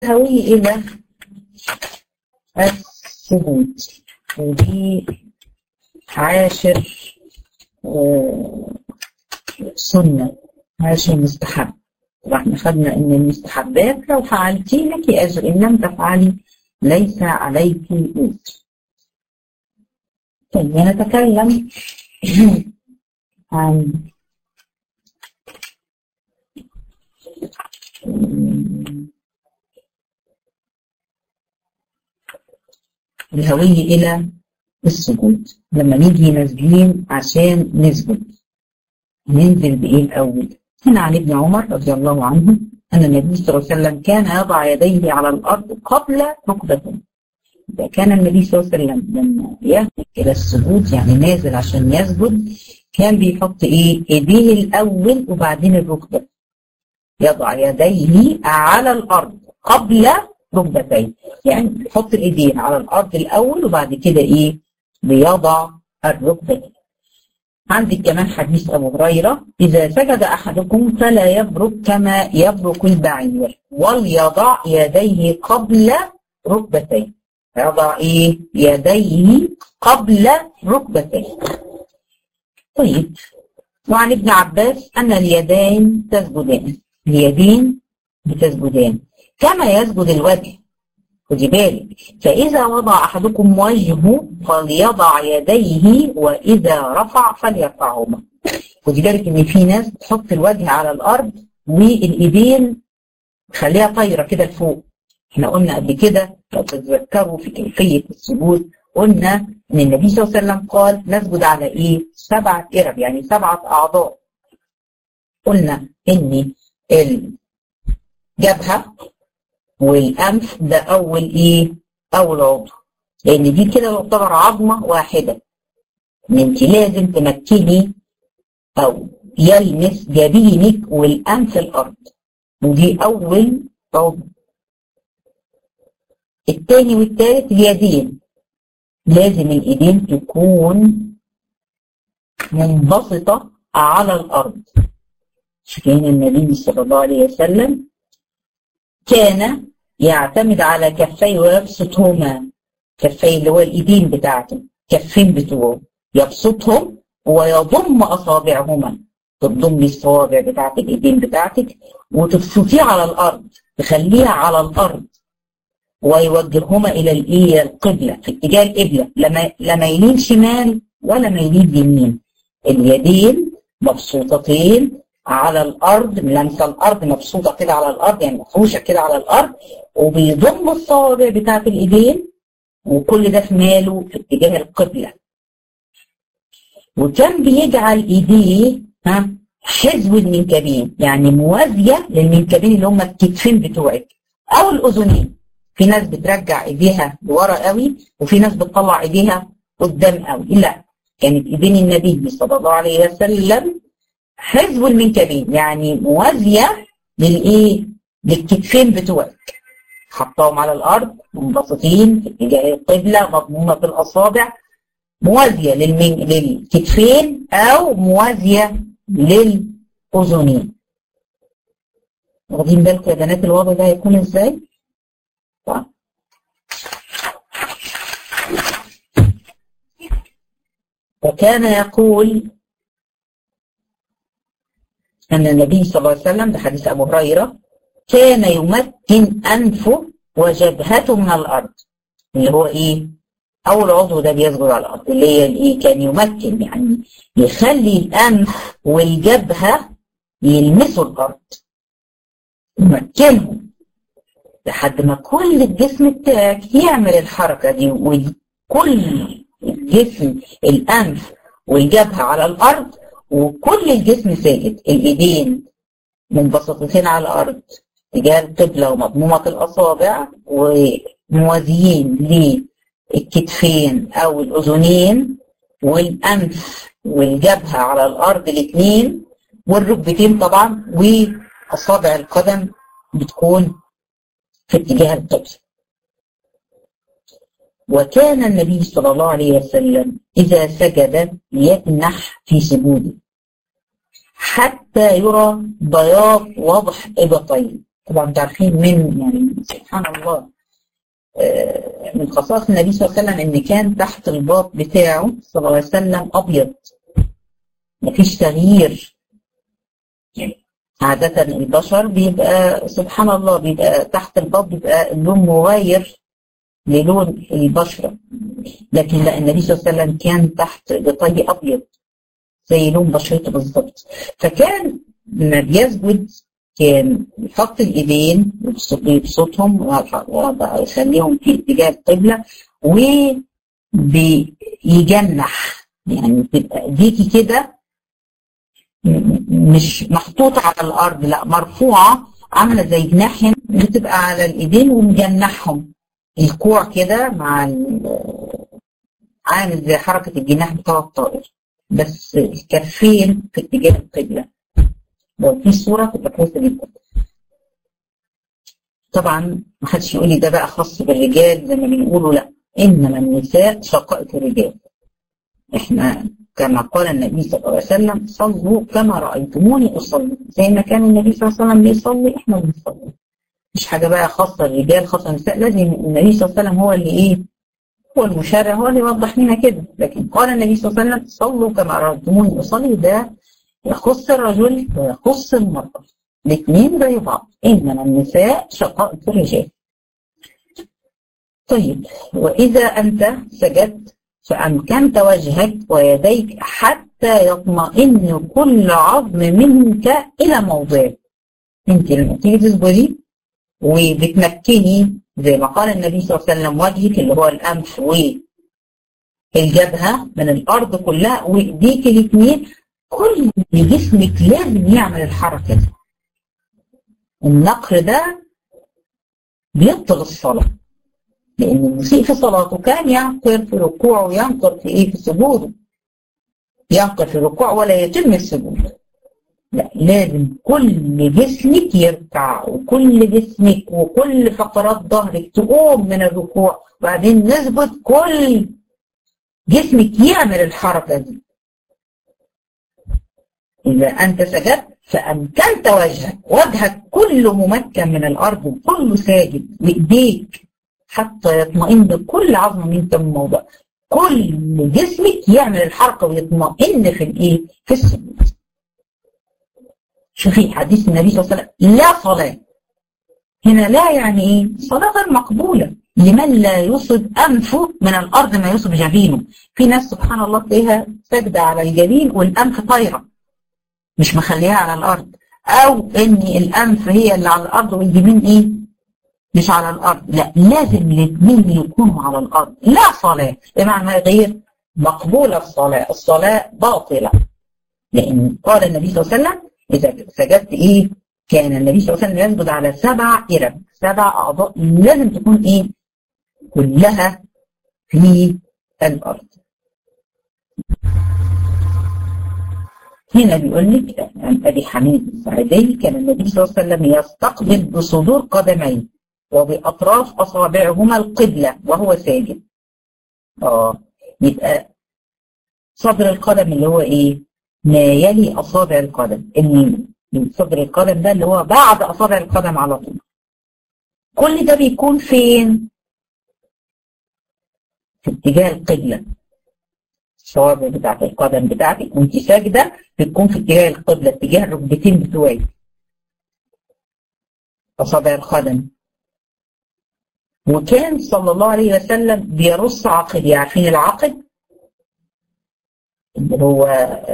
الهوي إلى السجود ودي عاشر سنة عاشر مستحب واحنا خدنا ان المستحبات لو فعلتي لك اجر ان لم تفعلي ليس عليك اجر طيب نتكلم عن الهوية إلى السجود لما نيجي نازلين عشان نسجد ننزل بإيه الأول هنا عن ابن عمر رضي الله عنه أن النبي صلى الله عليه وسلم كان يضع يديه على الأرض قبل ركبته كان النبي صلى الله عليه وسلم لما يهدك إلى السجود يعني نازل عشان يسجد كان بيحط إيه إيديه الأول وبعدين الركبة يضع يديه على الأرض قبل ركبتين يعني بيحط الإيدين على الأرض الأول وبعد كده إيه بيضع الركبتين عندك كمان حديث أبو هريرة إذا سجد أحدكم فلا يبرك كما يبرك البعير وليضع يديه قبل ركبتيه يضع إيه يديه قبل ركبتيه طيب وعن ابن عباس أن اليدين تسجدان اليدين بتسجدان كما يسجد الوجه خدي بالك فإذا وضع أحدكم وجهه فليضع يديه وإذا رفع فليرفعهما خدي بالك إن في ناس بتحط الوجه على الأرض والإيدين خليها طايرة كده لفوق احنا قلنا قبل كده لو تتذكروا في كيفية السجود قلنا إن النبي صلى الله عليه وسلم قال نسجد على إيه؟ سبعة إرب يعني سبعة أعضاء قلنا إن الجبهة والأنف ده أول إيه؟ أول عضو لأن دي كده تعتبر عظمة واحدة إن أنت لازم تمكني أو يلمس جبينك والأنف الأرض ودي أول عضو التاني والتالت اليدين لازم الإيدين تكون منبسطة على الأرض كان النبي صلى الله عليه وسلم كان يعتمد على كفيه ويبسطهما كفيه اللي هو الايدين بتاعته كفين بتوعه يبسطهم ويضم اصابعهما تضمي الصوابع بتاعت الايدين بتاعتك وتبسطيه على الارض تخليها على الارض ويوجههما الى الايه القبله في اتجاه القبله لما لما يمين شمال ولا ما يمين يمين اليدين مبسوطتين على الارض لمسه الارض مبسوطه كده على الارض يعني مفروشه كده على الارض وبيضم الصوابع بتاعت الايدين وكل ده في ماله في اتجاه القبله وكان بيجعل ايديه ها حذو المنكبين يعني موازيه للمنكبين اللي هم الكتفين بتوعك او الاذنين في ناس بترجع ايديها لورا قوي وفي ناس بتطلع ايديها قدام قوي لا كانت ايدين النبي صلى الله عليه وسلم حذو المنكبين يعني موازية للإيه؟ للكتفين بتوعك حطاهم على الأرض منبسطين في اتجاه القبلة مضمومة في الأصابع موازية للمن... للكتفين أو موازية للأذنين واخدين بالكم يا بنات الوضع ده هيكون ازاي؟ طيب وكان يقول أن النبي صلى الله عليه وسلم ده حديث أبو هريرة كان يمكن أنفه وجبهته من الأرض اللي هو إيه؟ أول عضو ده بيسجد على الأرض اللي هي الإيه؟ كان يمكن يعني يخلي الأنف والجبهة يلمسوا الأرض يمكنهم لحد ما كل الجسم بتاعك يعمل الحركة دي وكل الجسم الأنف والجبهة على الأرض وكل الجسم ساجد الايدين منبسطتين على الارض تجاه القبله ومضمومه الاصابع وموازيين للكتفين او الاذنين والانف والجبهه على الارض الاثنين والركبتين طبعا واصابع القدم بتكون في اتجاه القبله وكان النبي صلى الله عليه وسلم إذا سجد يتنح في سجوده حتى يرى بياض واضح إبطين طبعا انتوا عارفين من يعني سبحان الله من خصائص النبي صلى الله عليه وسلم ان كان تحت الباط بتاعه صلى الله عليه وسلم ابيض مفيش تغيير عادة البشر بيبقى سبحان الله بيبقى تحت الباط بيبقى اللون مغاير للون البشرة لكن لا النبي صلى الله عليه وسلم كان تحت بطي ابيض زي لون بشرته بالظبط فكان لما بيسجد كان يحط الايدين يبسطهم ويخليهم في اتجاه القبله وبيجنح يعني تبقى ايديكي كده مش محطوطه على الارض لا مرفوعه عامله زي جناح بتبقى على الايدين ومجنحهم الكوع كده مع عامل زي حركه الجناح بتاع الطائر بس الكفين في اتجاه القبله لو في صورة تبقى كويسة جدا طبعا ما حدش يقول لي ده بقى خاص بالرجال زي ما بيقولوا لا انما النساء شقائق الرجال احنا كما قال النبي صلى الله عليه وسلم صلوا كما رايتموني اصلي زي ما كان النبي صلى الله عليه وسلم بيصلي احنا بنصلي مش حاجه بقى خاصه الرجال خاصه النساء لازم النبي صلى الله عليه وسلم هو اللي ايه هو المشرع هو اللي يوضح لنا كده لكن قال النبي صلى الله عليه وسلم صلوا كما رايتموني اصلي ده يخص الرجل ويخص المرأة الاثنين زي بعض إنما النساء شقائق الرجال طيب وإذا أنت سجدت فأمكنت وجهك ويديك حتى يطمئن كل عظم منك إلى موضعه أنت لما تيجي تسجدي وبتمكني زي ما قال النبي صلى الله عليه وسلم وجهك اللي هو الأنف والجبهة من الأرض كلها وإيديك الاثنين كل جسمك لازم يعمل الحركة دي النقر ده بيبطل الصلاة لأن المسيء في صلاته كان ينقر في ركوعه وينقر في إيه في سجوده ينقر في الركوع ولا يتم السجود لا لازم كل جسمك يركع وكل جسمك وكل فقرات ظهرك تقوم من الركوع وبعدين نثبت كل جسمك يعمل الحركة دي إذا أنت سجدت فأمكنت وجهك وجهك كله ممكن من الأرض وكله ساجد وإيديك حتى يطمئن كل عظم منك من موضع كل جسمك يعمل الحركة ويطمئن في الإيه؟ في السجود شوفي حديث النبي صلى الله عليه وسلم لا صلاة هنا لا يعني إيه؟ صلاة غير مقبولة لمن لا يصب أنفه من الأرض ما يصب جبينه في ناس سبحان الله تلاقيها ساجدة على الجبين والأنف طايرة مش مخليها على الارض او ان الانف هي اللي على الارض والجبين ايه مش على الارض لا لازم الاثنين يكونوا على الارض لا صلاه بمعنى غير مقبوله الصلاه الصلاه باطله لان قال النبي صلى الله عليه وسلم اذا سجدت ايه كان النبي صلى الله عليه وسلم يسجد على سبع إرب سبع اعضاء لازم تكون ايه كلها في الارض هنا بيقول لك عن ابي حميد السعيدي كان النبي صلى الله عليه وسلم يستقبل بصدور قدميه وباطراف اصابعهما القبله وهو ساجد. اه يبقى صدر القدم اللي هو ايه؟ ما يلي اصابع القدم ان صدر القدم ده اللي هو بعد اصابع القدم على طول. كل ده بيكون فين؟ في اتجاه القبله. الصوابع بتاعت القدم بتاعتك وانت ساجده بتكون في اتجاه القبله اتجاه الركبتين بتوعك اصابع القدم وكان صلى الله عليه وسلم بيرص عقد عارفين العقد اللي هو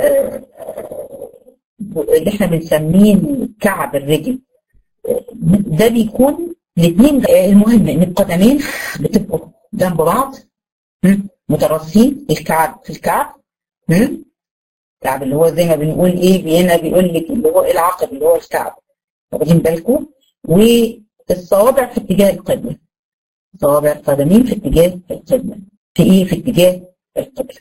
اللي احنا بنسميه كعب الرجل ده بيكون الاثنين المهم ان القدمين بتبقوا جنب بعض مترصين الكعب في الكعب الكعب اللي هو زي ما بنقول ايه هنا بيقول لك اللي هو العقب اللي هو الكعب واخدين بالكم والصوابع في اتجاه القبله صوابع القدمين في اتجاه القبله في ايه في اتجاه القبله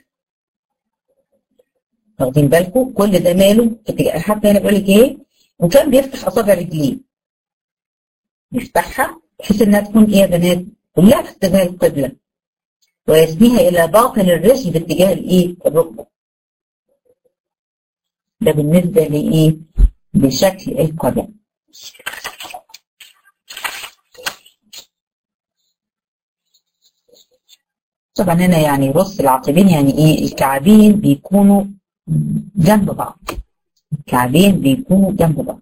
واخدين بالكم كل ده ماله في اتجاه حتى هنا بيقول لك ايه وكان بيفتح اصابع رجليه يفتحها بحيث انها تكون ايه يا بنات كلها في اتجاه القبله ويسنيها الى باطن الرجل باتجاه الايه الركبه ده بالنسبه لايه لشكل القدم طبعا هنا يعني رص العقبين يعني ايه الكعبين بيكونوا جنب بعض الكعبين بيكونوا جنب بعض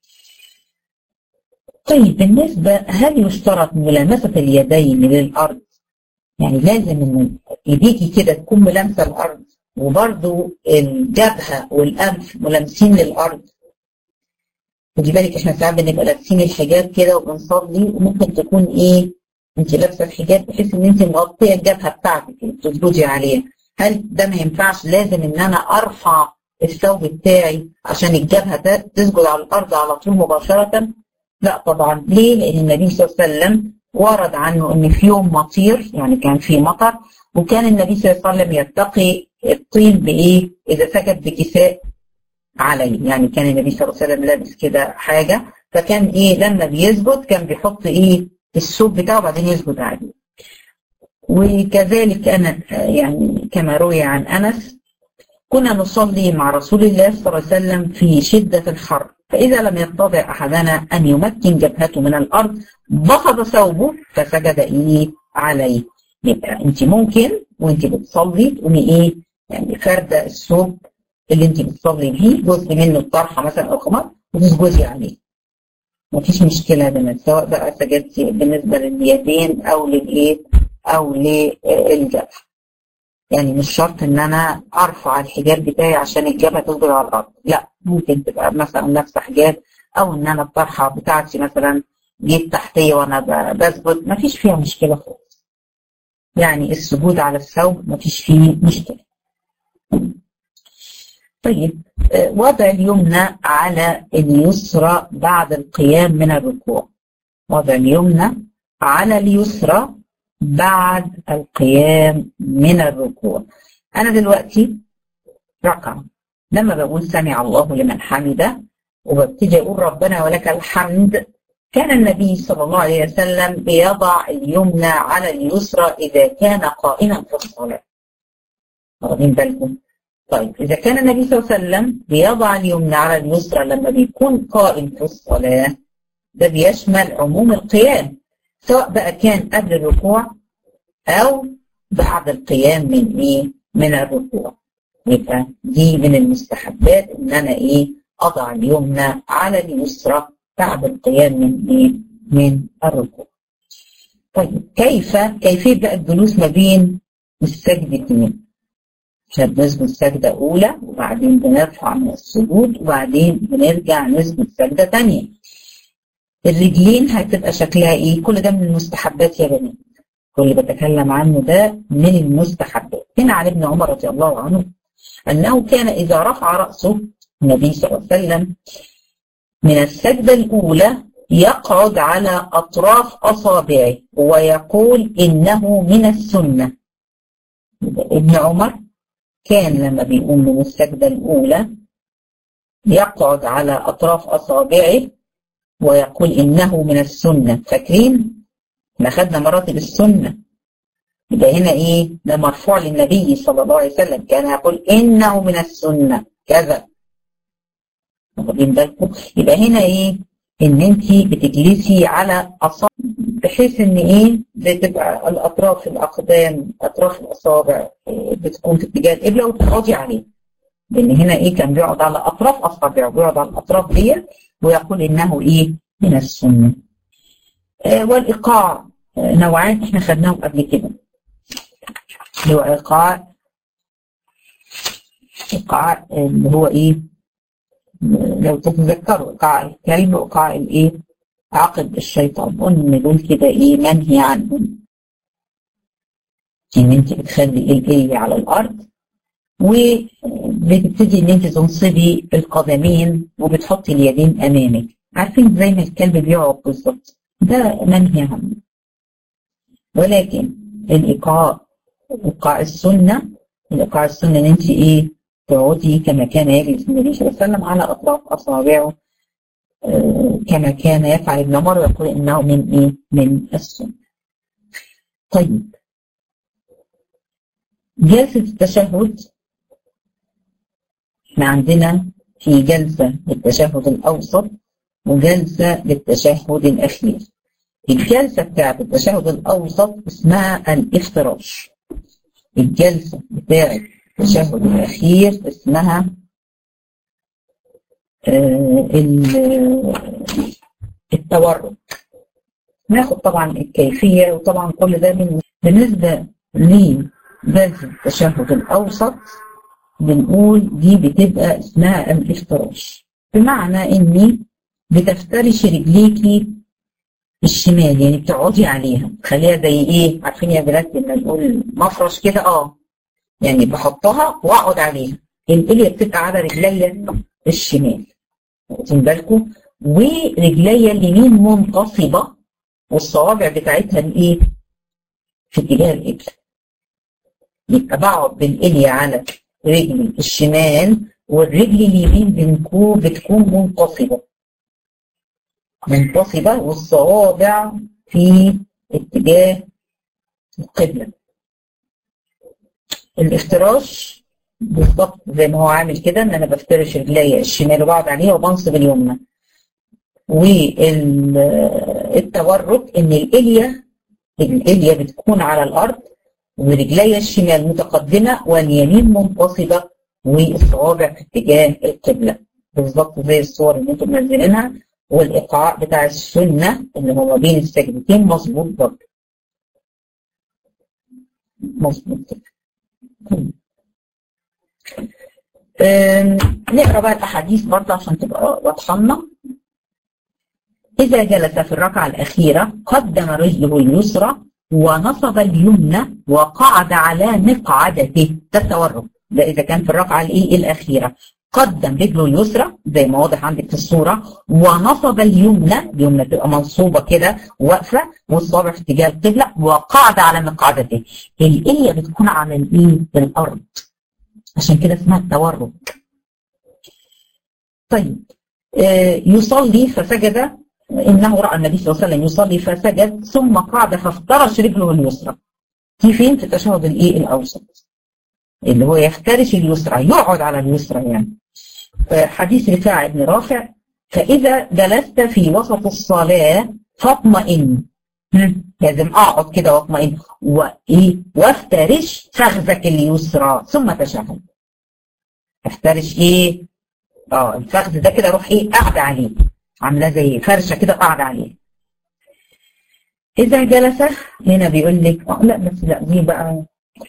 طيب بالنسبة هل يشترط ملامسة اليدين للأرض يعني لازم ان ايديكي كده تكون ملامسة الأرض وبرضو الجبهة والأنف ملامسين للأرض خدي بالك احنا ساعات بنبقى لابسين الحجاب كده وبنصلي وممكن تكون ايه انت لابسه الحجاب بحيث ان انت مغطيه الجبهه بتاعتك بتسجدي عليها هل ده ما ينفعش لازم ان انا ارفع الثوب بتاعي عشان الجبهه تسجد على الارض على طول مباشره لا طبعا ليه لان النبي صلى الله عليه وسلم ورد عنه ان في يوم مطير يعني كان في مطر وكان النبي صلى الله عليه وسلم يتقي الطين بايه اذا سجد بكساء عليه يعني كان النبي صلى الله عليه وسلم لابس كده حاجه فكان ايه لما بيسجد كان بيحط ايه الثوب بتاعه وبعدين يسجد عليه وكذلك أنا يعني كما روي عن أنس كنا نصلي مع رسول الله صلى الله عليه وسلم في شدة الحر فإذا لم يستطع أحدنا أن يمكن جبهته من الأرض بسط ثوبه فسجد إيه عليه يبقى أنت ممكن وأنت بتصلي تقومي إيه يعني فردة الثوب اللي أنت بتصلي بيه جزء منه الطرحة مثلا أو خمار وتسجدي عليه مفيش مشكلة بنا سواء بقى سجدتي بالنسبة لليدين أو للإيه أو للجبهة يعني مش شرط إن أنا أرفع الحجاب بتاعي عشان الجبهة تفضل على الأرض لا ممكن تبقى مثلا لابسة حجاب أو إن أنا الطرحة بتاعتي مثلا جيت تحتية وأنا بسجد مفيش فيها مشكلة خالص يعني السجود على الثوب مفيش فيه مشكلة طيب وضع اليمنى على اليسرى بعد القيام من الركوع وضع اليمنى على اليسرى بعد القيام من الركوع أنا دلوقتي رقم لما بقول سمع الله لمن حمده وببتدي أقول ربنا ولك الحمد كان النبي صلى الله عليه وسلم بيضع اليمنى على اليسرى إذا كان قائما في الصلاة واخدين بالكم طيب إذا كان النبي صلى الله عليه وسلم بيضع اليمنى على اليسرى لما بيكون قائم في الصلاة ده بيشمل عموم القيام سواء بقى كان قبل الركوع أو بعد القيام من إيه؟ من الركوع يبقى دي من المستحبات إن أنا إيه؟ أضع اليمنى على اليسرى بعد القيام من إيه؟ من الركوع. طيب كيف كيفية بقى الجلوس ما بين السجدتين؟ عشان بنسجد سجدة أولى وبعدين بنرفع من السجود وبعدين بنرجع نسجد سجدة تانية. الرجلين هتبقى شكلها إيه؟ كل ده من المستحبات يا بنات. كل اللي بتكلم عنه ده من المستحبات. هنا عن ابن عمر رضي الله عنه أنه كان إذا رفع رأسه النبي صلى الله عليه وسلم من السجدة الأولى يقعد على أطراف أصابعه ويقول إنه من السنة. ابن عمر كان لما بيقوم من السجدة الأولى يقعد على أطراف أصابعه ويقول إنه من السنة فاكرين؟ احنا خدنا مراتب السنة يبقى هنا إيه؟ ده مرفوع للنبي صلى الله عليه وسلم كان يقول إنه من السنة كذا واخدين بالكم؟ يبقى هنا إيه؟ إن أنت بتجلسي على أصابع بحيث ان ايه بتبقى الاطراف الاقدام اطراف الاصابع بتكون في اتجاه القبله وتقعدي عليه لان هنا ايه كان بيقعد على اطراف اصابعه بيقعد على الاطراف دي ويقول انه ايه من السنه آه والايقاع آه نوعان احنا خدناهم قبل كده اللي هو ايقاع ايقاع اللي هو ايه لو تتذكروا ايقاع الكلب وايقاع الايه عقد الشيطان قلنا دول كده ايه منهي عنهم ان انت بتخلي الايه على الارض وبتبتدي ان انت تنصبي القدمين وبتحطي اليدين امامك عارفين زي ما الكلب بيقعد بالظبط ده منهي عنه ولكن الايقاع ايقاع السنه الايقاع السنه ان انت ايه تقعدي كما كان يجلس النبي صلى الله عليه وسلم على اطراف اصابعه كما كان يفعل ابن عمر ويقول انه من ايه؟ من السنه. طيب جلسة التشهد احنا عندنا في جلسة للتشهد الأوسط وجلسة للتشهد الأخير. الجلسة بتاعت التشهد الأوسط اسمها الافتراش. الجلسة بتاعة التشهد الأخير اسمها التورك ناخد طبعا الكيفية وطبعا كل ده من بالنسبة لجلسة التشهد الأوسط بنقول دي بتبقى اسمها الافتراش بمعنى اني بتفترش رجليكي الشمال يعني بتقعدي عليها تخليها زي ايه عارفين يا بنات لما نقول مفرش كده اه يعني بحطها واقعد عليها الاليه بتبقى على رجليا الشمال واخدين بالكم ورجليا اليمين منتصبه والصوابع بتاعتها الايه في اتجاه القبله يبقى بقعد بالاليه على رجلي الشمال والرجل اليمين بنكون بتكون منتصبه منتصبه والصوابع في اتجاه القبله الافتراش بالظبط زي ما هو عامل كده ان انا بفترش رجلي الشمال وبقعد عليها وبنصب اليمنى والتورك ان الاليه الاليه بتكون على الارض ورجلي الشمال متقدمه واليمين منتصبه والصوابع في اتجاه القبله بالظبط زي الصور اللي انتم منزلينها والايقاع بتاع السنه اللي هو بين السجدتين مظبوط برضه مظبوط كده نقرا بقى الاحاديث برضه عشان تبقى واضحه لنا اذا جلس في الركعه الاخيره قدم رجله اليسرى ونصب اليمنى وقعد على مقعدته ده التورك ده اذا كان في الركعه الايه الاخيره قدم رجله اليسرى زي ما واضح عندك في الصوره ونصب اليمنى اليمنى تبقى منصوبه كده واقفه والصابع في اتجاه القبله وقعد على مقعدته الاليه بتكون على الايه الارض عشان كده اسمها التورك طيب آه يصلي فسجد انه راى النبي صلى الله عليه وسلم يصلي فسجد ثم قعد فافترش رجله اليسرى دي فين في التشهد الايه الاوسط اللي هو يفترش اليسرى يقعد على اليسرى يعني حديث رفاعة بن رافع فإذا جلست في وسط الصلاة فاطمئن لازم اقعد كده واطمئن وايه وافترش فخذك اليسرى ثم تشهد افترش ايه اه الفخذ ده كده روح ايه قاعده عليه عامله زي فرشه كده قاعده عليه اذا جلس هنا بيقول لك اه لا بس لا دي بقى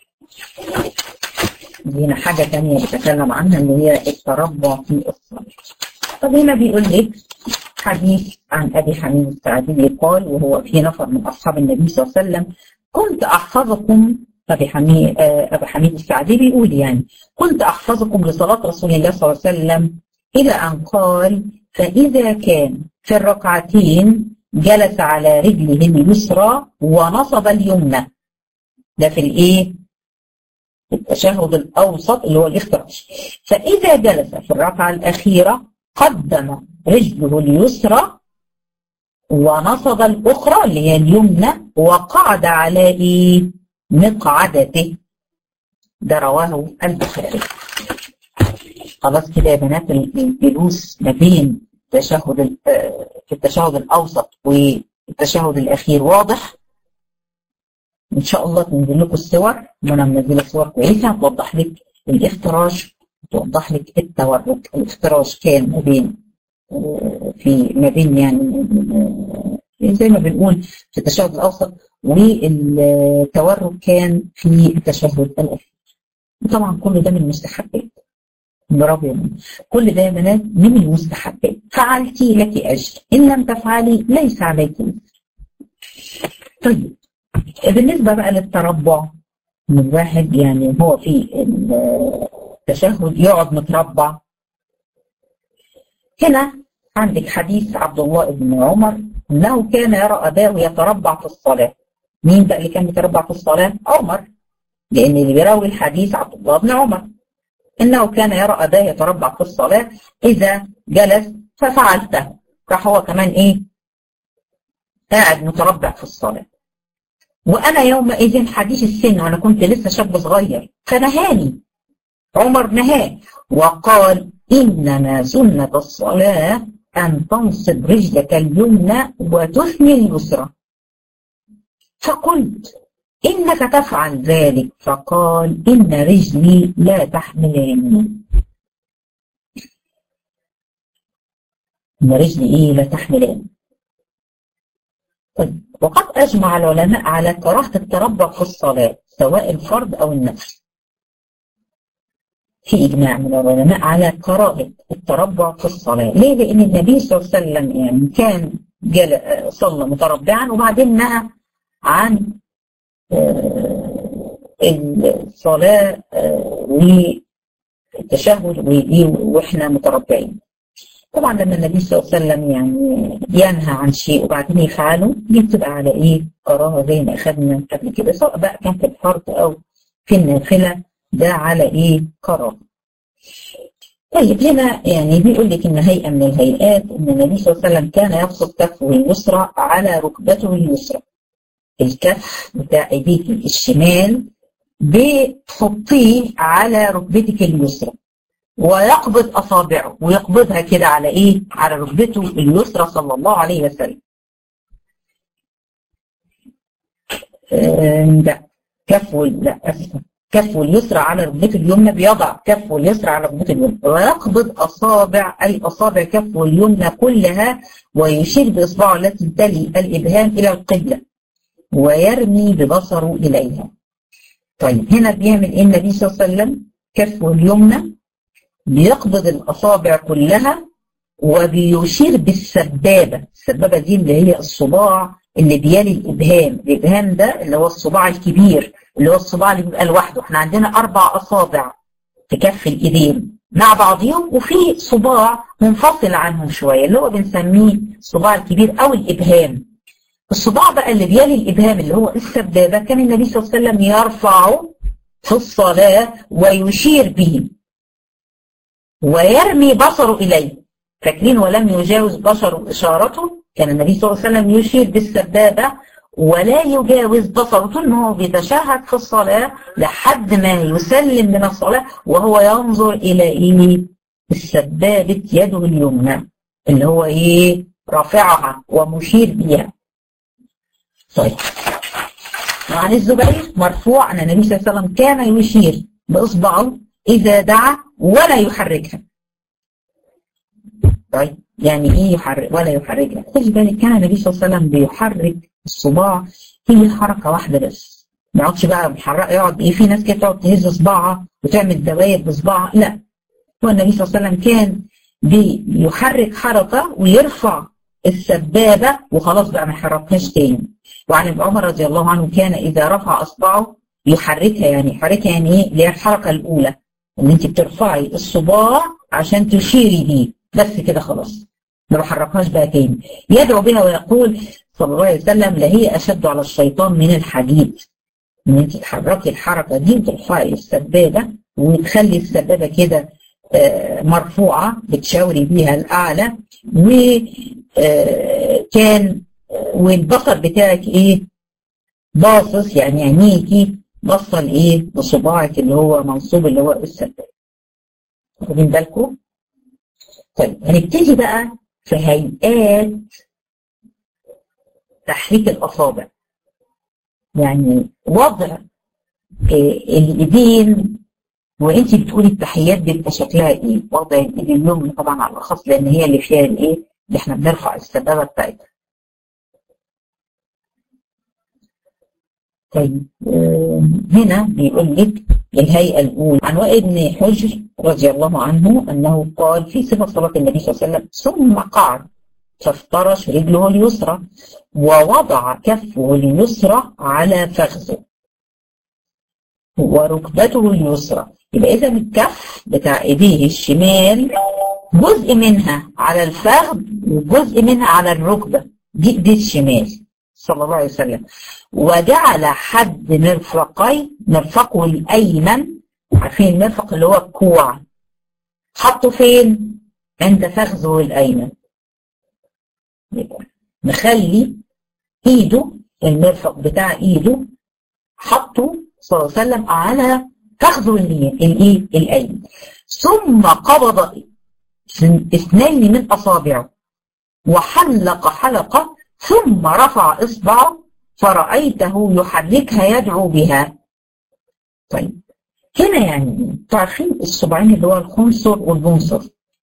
دي هنا حاجه ثانيه بتكلم عنها اللي هي التربع في الصلاه طب هنا بيقول لك حديث عن ابي حميد السعدي قال وهو في نفر من اصحاب النبي صلى الله عليه وسلم كنت احفظكم ابي حميد ابي حميد السعدي بيقول يعني كنت احفظكم لصلاه رسول الله صلى الله عليه وسلم الى ان قال فاذا كان في الركعتين جلس على رجله اليسرى ونصب اليمنى ده في الايه؟ التشهد الاوسط اللي هو الافتراش فاذا جلس في الركعه الاخيره قدم رجله اليسرى ونصب الأخرى اللي هي اليمنى وقعد على إيه؟ مقعدته ده رواه البخاري خلاص كده يا بنات الجلوس ما بين التشهد في التشهد الأوسط والتشهد الأخير واضح إن شاء الله تنزل لكم الصور وأنا منزلة صور كويسة هتوضح لك الافتراش توضح لك التورك الافتراش كان ما بين في ما بين يعني زي ما بنقول في التشهد الاوسط والتورك كان في التشهد الاخير طبعا كل ده من المستحبات برافو يا كل ده يا بنات من المستحبات فعلتي لك اجر ان لم تفعلي ليس عليك طيب بالنسبه بقى للتربع ان الواحد يعني هو في التشهد يقعد متربع هنا عندك حديث عبد الله بن عمر انه كان يرى اباه يتربع في الصلاه مين بقى اللي كان بيتربع في الصلاه عمر لان اللي بيراوي الحديث عبد الله بن عمر انه كان يرى اباه يتربع في الصلاه اذا جلس ففعلته راح هو كمان ايه قاعد متربع في الصلاه وانا يومئذ حديث السن وانا كنت لسه شاب صغير فنهاني عمر نهاه وقال إنما سنة الصلاة أن تنصب رجلك اليمنى وتثني اليسرى فقلت إنك تفعل ذلك فقال إن رجلي لا تحملني إن رجلي إيه لا تحملني طيب وقد أجمع العلماء على كراهة التربع في الصلاة سواء الفرض أو النفل في إجماع من العلماء على كراهة التربع في الصلاة ليه؟ لأن النبي صلى الله عليه وسلم يعني كان جل... صلى متربعا وبعدين نهى عن الصلاة والتشهد واحنا متربعين طبعا لما النبي صلى الله عليه وسلم يعني ينهى عن شيء وبعدين يفعله دي بتبقى على ايه كراهه زي ما اخذنا قبل كده سواء بقى كان في الفرض او في النافله ده على ايه كراهه طيب هنا يعني بيقول لك ان هيئه من الهيئات ان النبي صلى الله عليه وسلم كان يبسط كفه اليسرى على ركبته اليسرى الكف بتاع ايديك الشمال بتحطيه على ركبتك اليسرى ويقبض اصابعه ويقبضها كده على ايه على ركبته اليسرى صلى الله عليه وسلم لا كفه لا اسفه كفه اليسرى على ركبته اليمنى بيضع كفه اليسرى على ركبته اليمنى ويقبض اصابع اي اصابع كفه اليمنى كلها ويشير باصبعه التي تلي الابهام الى القبله ويرمي ببصره اليها طيب هنا بيعمل ايه النبي صلى الله عليه وسلم كفه اليمنى بيقبض الأصابع كلها وبيشير بالسبابة السبابة دي اللي هي الصباع اللي بيلي الإبهام الإبهام ده اللي هو الصباع الكبير اللي هو الصباع اللي بيبقى لوحده احنا عندنا أربع أصابع في كف الإيدين مع بعضهم وفي صباع منفصل عنهم شوية اللي هو بنسميه الصباع الكبير أو الإبهام الصباع بقى اللي بيلي الإبهام اللي هو السبابة كان النبي صلى الله عليه وسلم يرفعه في الصلاة ويشير به ويرمي بصره إليه فاكرين ولم يجاوز بصره إشارته كان النبي صلى الله عليه وسلم يشير بالسبابة ولا يجاوز بصره طول ما هو بيتشهد في الصلاة لحد ما يسلم من الصلاة وهو ينظر إلى إيه السبابة يده اليمنى اللي هو إيه رافعها ومشير بها طيب عن الزبير مرفوع أن النبي صلى الله عليه وسلم كان يشير بإصبعه إذا دعا ولا يحركها طيب يعني ايه يحرك ولا يحركها خدي بالك كان النبي صلى الله عليه وسلم بيحرك الصباع هي حركه واحده بس ما يقعدش بقى محرك يقعد ايه في ناس كده تقعد تهز صباعها وتعمل دوائر بصباعها لا هو النبي صلى الله عليه وسلم كان بيحرك حركه ويرفع السبابه وخلاص بقى ما يحركهاش تاني وعن ابن عمر رضي الله عنه كان اذا رفع اصبعه يحركها يعني يحركها يعني ايه اللي هي الحركه الاولى ان انت بترفعي الصباع عشان تشيري بيه بس كده خلاص ما بحركهاش بقى تاني يدعو بها ويقول صلى الله عليه وسلم لهي اشد على الشيطان من الحديد ان انت تحركي الحركه دي وترفعي السبابه وتخلي السبابه كده مرفوعه بتشاوري بيها الاعلى وكان والبصر بتاعك ايه باصص يعني عينيكي بصه لايه بصباعك اللي هو منصوب اللي هو السبابه واخدين بالكم طيب هنبتدي بقى في هيئات تحريك الاصابع يعني وضع الايدين وانت بتقولي التحيات بيبقى شكلها ايه وضع الايد اليمنى طبعا على الاخص لان هي اللي فيها الايه اللي احنا بنرفع السبابه بتاعتها طيب هنا بيقول لك الهيئة الأولى عن وائل بن حجر رضي الله عنه أنه قال في صفة صلاة النبي صلى الله عليه وسلم ثم قعد فافترش رجله اليسرى ووضع كفه اليسرى على فخذه وركبته اليسرى يبقى إذا الكف بتاع إيديه الشمال جزء منها على الفخذ وجزء منها على الركبة دي إيديه الشمال صلى الله عليه وسلم وجعل حد مرفقي مرفقه الأيمن عارفين المرفق اللي هو الكوع حطه فين؟ عند فخذه الأيمن مخلي ايده المرفق بتاع ايده حطه صلى الله عليه وسلم على فخذه الايه الايمن ثم قبض اثنين من اصابعه وحلق حلقه ثم رفع اصبعه فرأيته يحركها يدعو بها طيب هنا يعني تعرفين الصباعين اللي هو الخنصر والبنصر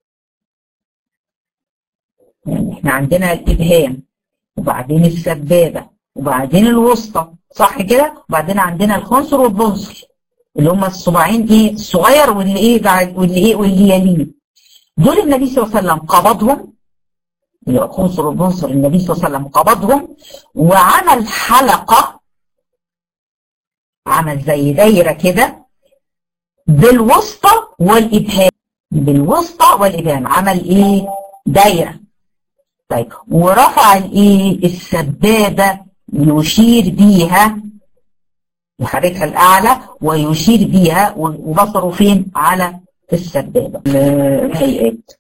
يعني احنا عندنا الإبهام وبعدين السبابة وبعدين الوسطى صح كده وبعدين عندنا الخنصر والبنصر اللي هم الصباعين ايه الصغير واللي ايه بعد واللي ايه واللي يليه دول النبي صلى الله عليه وسلم قبضهم اللي هو الخنصر والبنصر النبي صلى الله عليه وسلم قبضهم وعمل حلقة عمل زي دايرة كده بالوسطى والإبهام بالوسطى والإبهام عمل ايه دايرة طيب ورفع الايه السبابة يشير بيها يحركها الأعلى ويشير بيها وبصره فين على السبابة الهيئات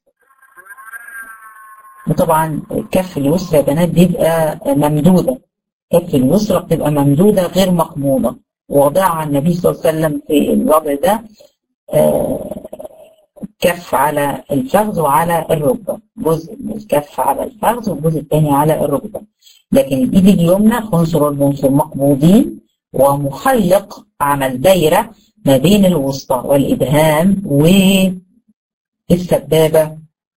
وطبعا كف اليسرى يا بنات بيبقى ممدودة كف اليسرى بتبقى ممدودة غير مقبوضة وضعها النبي صلى الله عليه وسلم في الوضع ده كف على الفخذ وعلى الركبة جزء من الكف على الفخذ والجزء الثاني على الركبة لكن الإيد اليمنى خنصر والبنصر مقبوضين ومخلق عمل دايرة ما بين الوسطى والإبهام والسبابة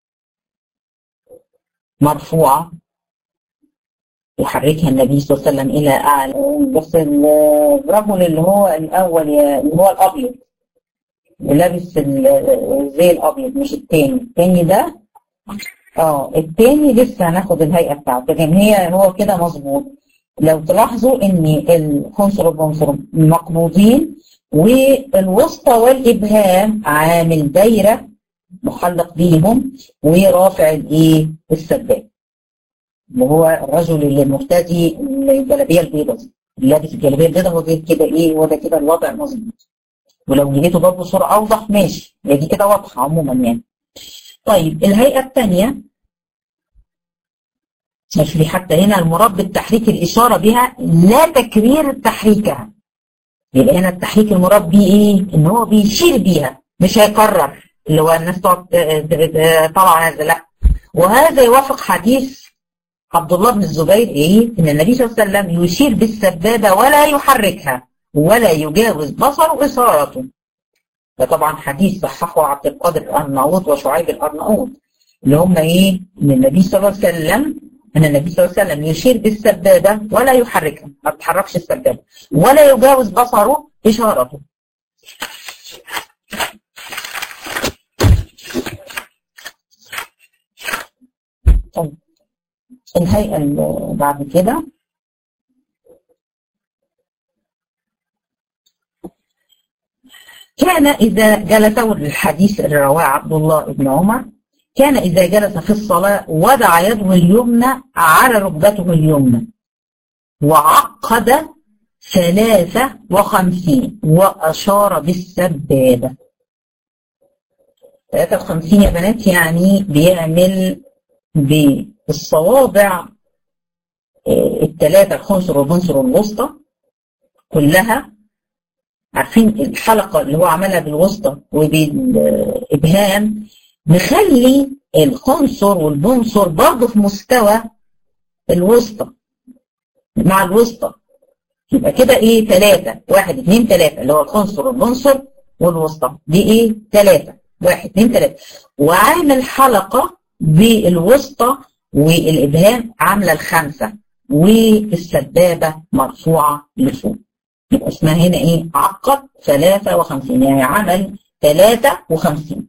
مرفوعة يحركها النبي صلى الله عليه وسلم إلى أعلى بس الرجل اللي هو الأول اللي هو الأبيض لابس زي الأبيض مش التاني التاني ده اه التاني لسه هناخد الهيئة بتاعته لكن هي هو كده مظبوط لو تلاحظوا ان الخنصر والبنصر مقبوضين والوسطى والابهام عامل دايره محلق بيهم ورافع الايه السباب وهو الرجل اللي مرتدي الجلابيه البيضاء اللي لابس الجلابيه البيضاء هو كده ايه هو ده كده الوضع مظبوط ولو لقيته برضه صوره اوضح ماشي هي دي كده واضحه عموما يعني طيب الهيئه الثانيه ماشي حتى هنا المراد بالتحريك الإشارة بها لا تكرير تحريكها يبقى هنا التحريك المراد بيه إيه؟ إن هو بيشير بيها مش هيكرر اللي هو الناس تقعد طبعا هذا لا وهذا يوافق حديث عبد الله بن الزبير إيه؟ إن النبي صلى الله عليه وسلم يشير بالسبابة ولا يحركها ولا يجاوز بصره إشارته ده طبعا حديث صححه عبد القادر الأرناؤوط وشعيب الأرناؤوط اللي هم إيه؟ إن النبي صلى الله عليه وسلم أن النبي صلى الله عليه وسلم يشير بالسبابة ولا يحركها ما بتحركش السبابة ولا يجاوز بصره إشارته طيب الهيئة اللي بعد كده كان إذا جلس الحديث اللي رواه عبد الله بن عمر كان إذا جلس في الصلاة وضع يده اليمنى على ركبته اليمنى وعقد ثلاثة وخمسين وأشار بالسبابة ثلاثة وخمسين يا بنات يعني بيعمل بالصوابع الثلاثة الخنصر والبنصر والوسطى كلها عارفين الحلقة اللي هو عملها بالوسطى وبالإبهام نخلي الخنصر والبنصر برضه في مستوى الوسطى مع الوسطى يبقى كده ايه ثلاثة واحد اثنين ثلاثة اللي هو الخنصر والبنصر والوسطى دي ايه ثلاثة واحد اثنين ثلاثة وعامل حلقة بالوسطى والإبهام عاملة الخمسة والسبابة مرفوعة لفوق يبقى اسمها هنا ايه عقد ثلاثة وخمسين يعني عمل ثلاثة وخمسين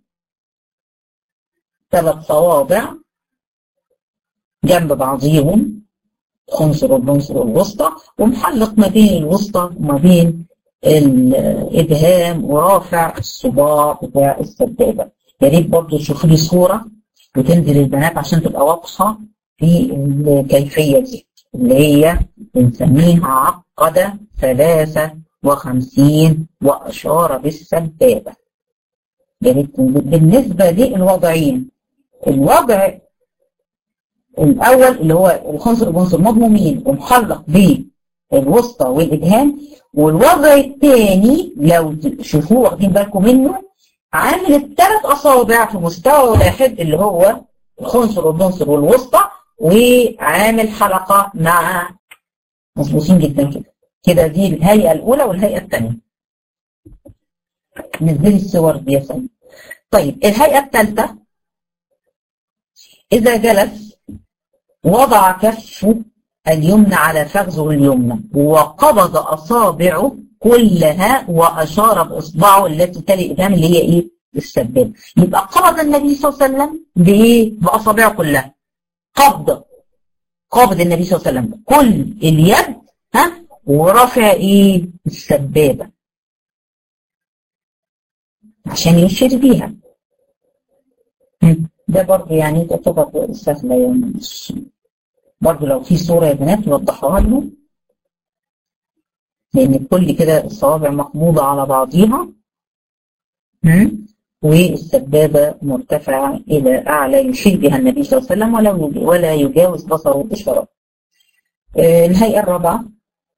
ثلاث صوابع جنب بعضيهم خنصر والبنصر والوسطى ومحلق ما بين الوسطى وما بين الإبهام ورافع الصباع بتاع السبابة يا ريت برضه تشوفوا لي صورة وتنزل البنات عشان تبقى واضحة في الكيفية دي اللي هي بنسميها عقد ثلاثة وخمسين وأشار بالسبابة يا ريت بالنسبة للوضعين الوضع الأول اللي هو الخنصر والبنصر مضمومين ومحلق بالوسطى والإبهام والوضع الثاني لو تشوفوه واخدين بالكم منه عامل الثلاث أصابع في مستوى واحد اللي هو الخنصر والبنصر والوسطى وعامل حلقة مع مظبوطين جدا كده كده دي الهيئة الأولى والهيئة الثانية نزلي الصور دي يا سيدي طيب الهيئة الثالثة إذا جلس وضع كفه اليمنى على فخذه اليمنى وقبض أصابعه كلها وأشار بإصبعه التي تلي الإبهام اللي هي إيه؟ السبابة يبقى قبض النبي صلى الله عليه وسلم بإيه؟ بأصابعه كلها قبض قابض النبي صلى الله عليه وسلم كل اليد ها ورافع ايه السبابة عشان يشير بيها ده برضه يعني تعتبر سهلة يعني مش برضه لو في صورة يا بنات يوضحوها لهم لأن كل كده الصوابع مقبوضة على بعضيها والسبابة مرتفعة إلى أعلى يشير بها النبي صلى الله عليه وسلم ولا ولا يجاوز بصره إشارة. الهيئة الرابعة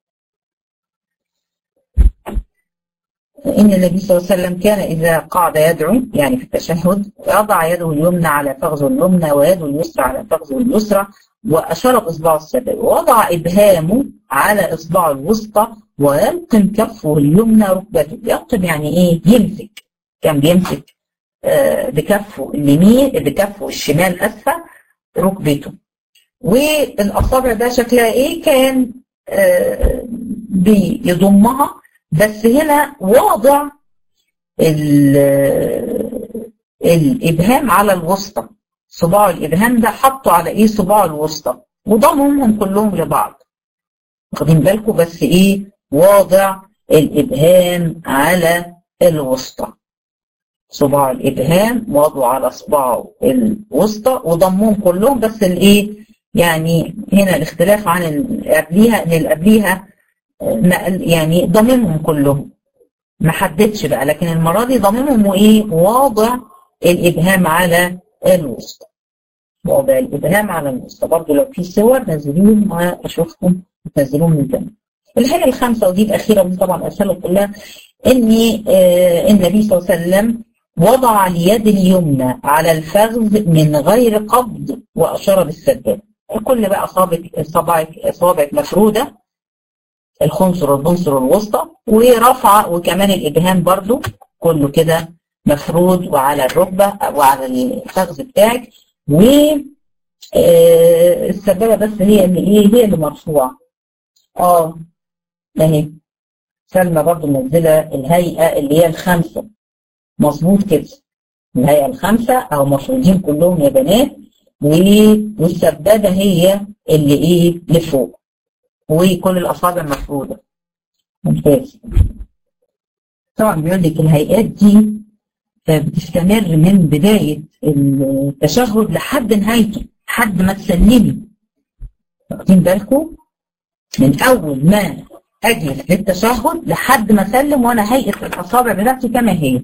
إن النبي صلى الله عليه وسلم كان إذا قعد يدعو يعني في التشهد يضع يده اليمنى على فخذه اليمنى ويده اليسرى على فخذه اليسرى وأشار بإصبعه السبابة ووضع إبهامه على إصبعه الوسطى ويلقم كفه اليمنى ركبته يلقم يعني إيه يمسك كان بيمسك آه بكفه اليمين بكفه الشمال أسفل ركبته والأصابع ده شكلها إيه كان آه بيضمها بس هنا واضع الإبهام على الوسطى صباع الإبهام ده حطه على إيه صباعه الوسطى وضمهم كلهم لبعض واخدين بالكم بس إيه واضع الإبهام على الوسطى صباع الإبهام وضعه على صباعه الوسطى وضمهم كلهم بس الإيه يعني هنا الاختلاف عن اللي قبليها ان اللي قبليها يعني ضممهم كلهم ما حددش بقى لكن المرة دي ضممهم وايه واضع الإبهام على الوسطى واضع الإبهام على الوسطى برضه لو في صور نزلوهم وأشوفكم تنزلوهم من تاني الحاجة الخامسة ودي الأخيرة ودي طبعا أسهل كلها إن آه النبي صلى الله عليه وسلم وضع اليد اليمنى على الفخذ من غير قبض وأشار بالسبابة كل بقى أصابعك صبعك أصابعك مفرودة الخنصر والبنصر الوسطى ورفع وكمان الإبهام برضو كله كده مفرود وعلى الركبة وعلى الفخذ بتاعك و السبابة بس هي اللي ايه هي اللي مرفوعة اه اهي سلمى برضو منزلة الهيئة اللي هي الخمسة مظبوط كده الهيئة الخمسة أو مفروضين كلهم يا بنات والسبابة هي اللي ايه لفوق وكل الأصابع مفرودة ممتاز طبعا بيقول لك الهيئات دي بتستمر من بداية التشهد لحد نهايته لحد ما تسلمي واخدين بالكم من أول ما أجلس للتشهد لحد ما أسلم وأنا هيئة الأصابع بتاعتي كما هي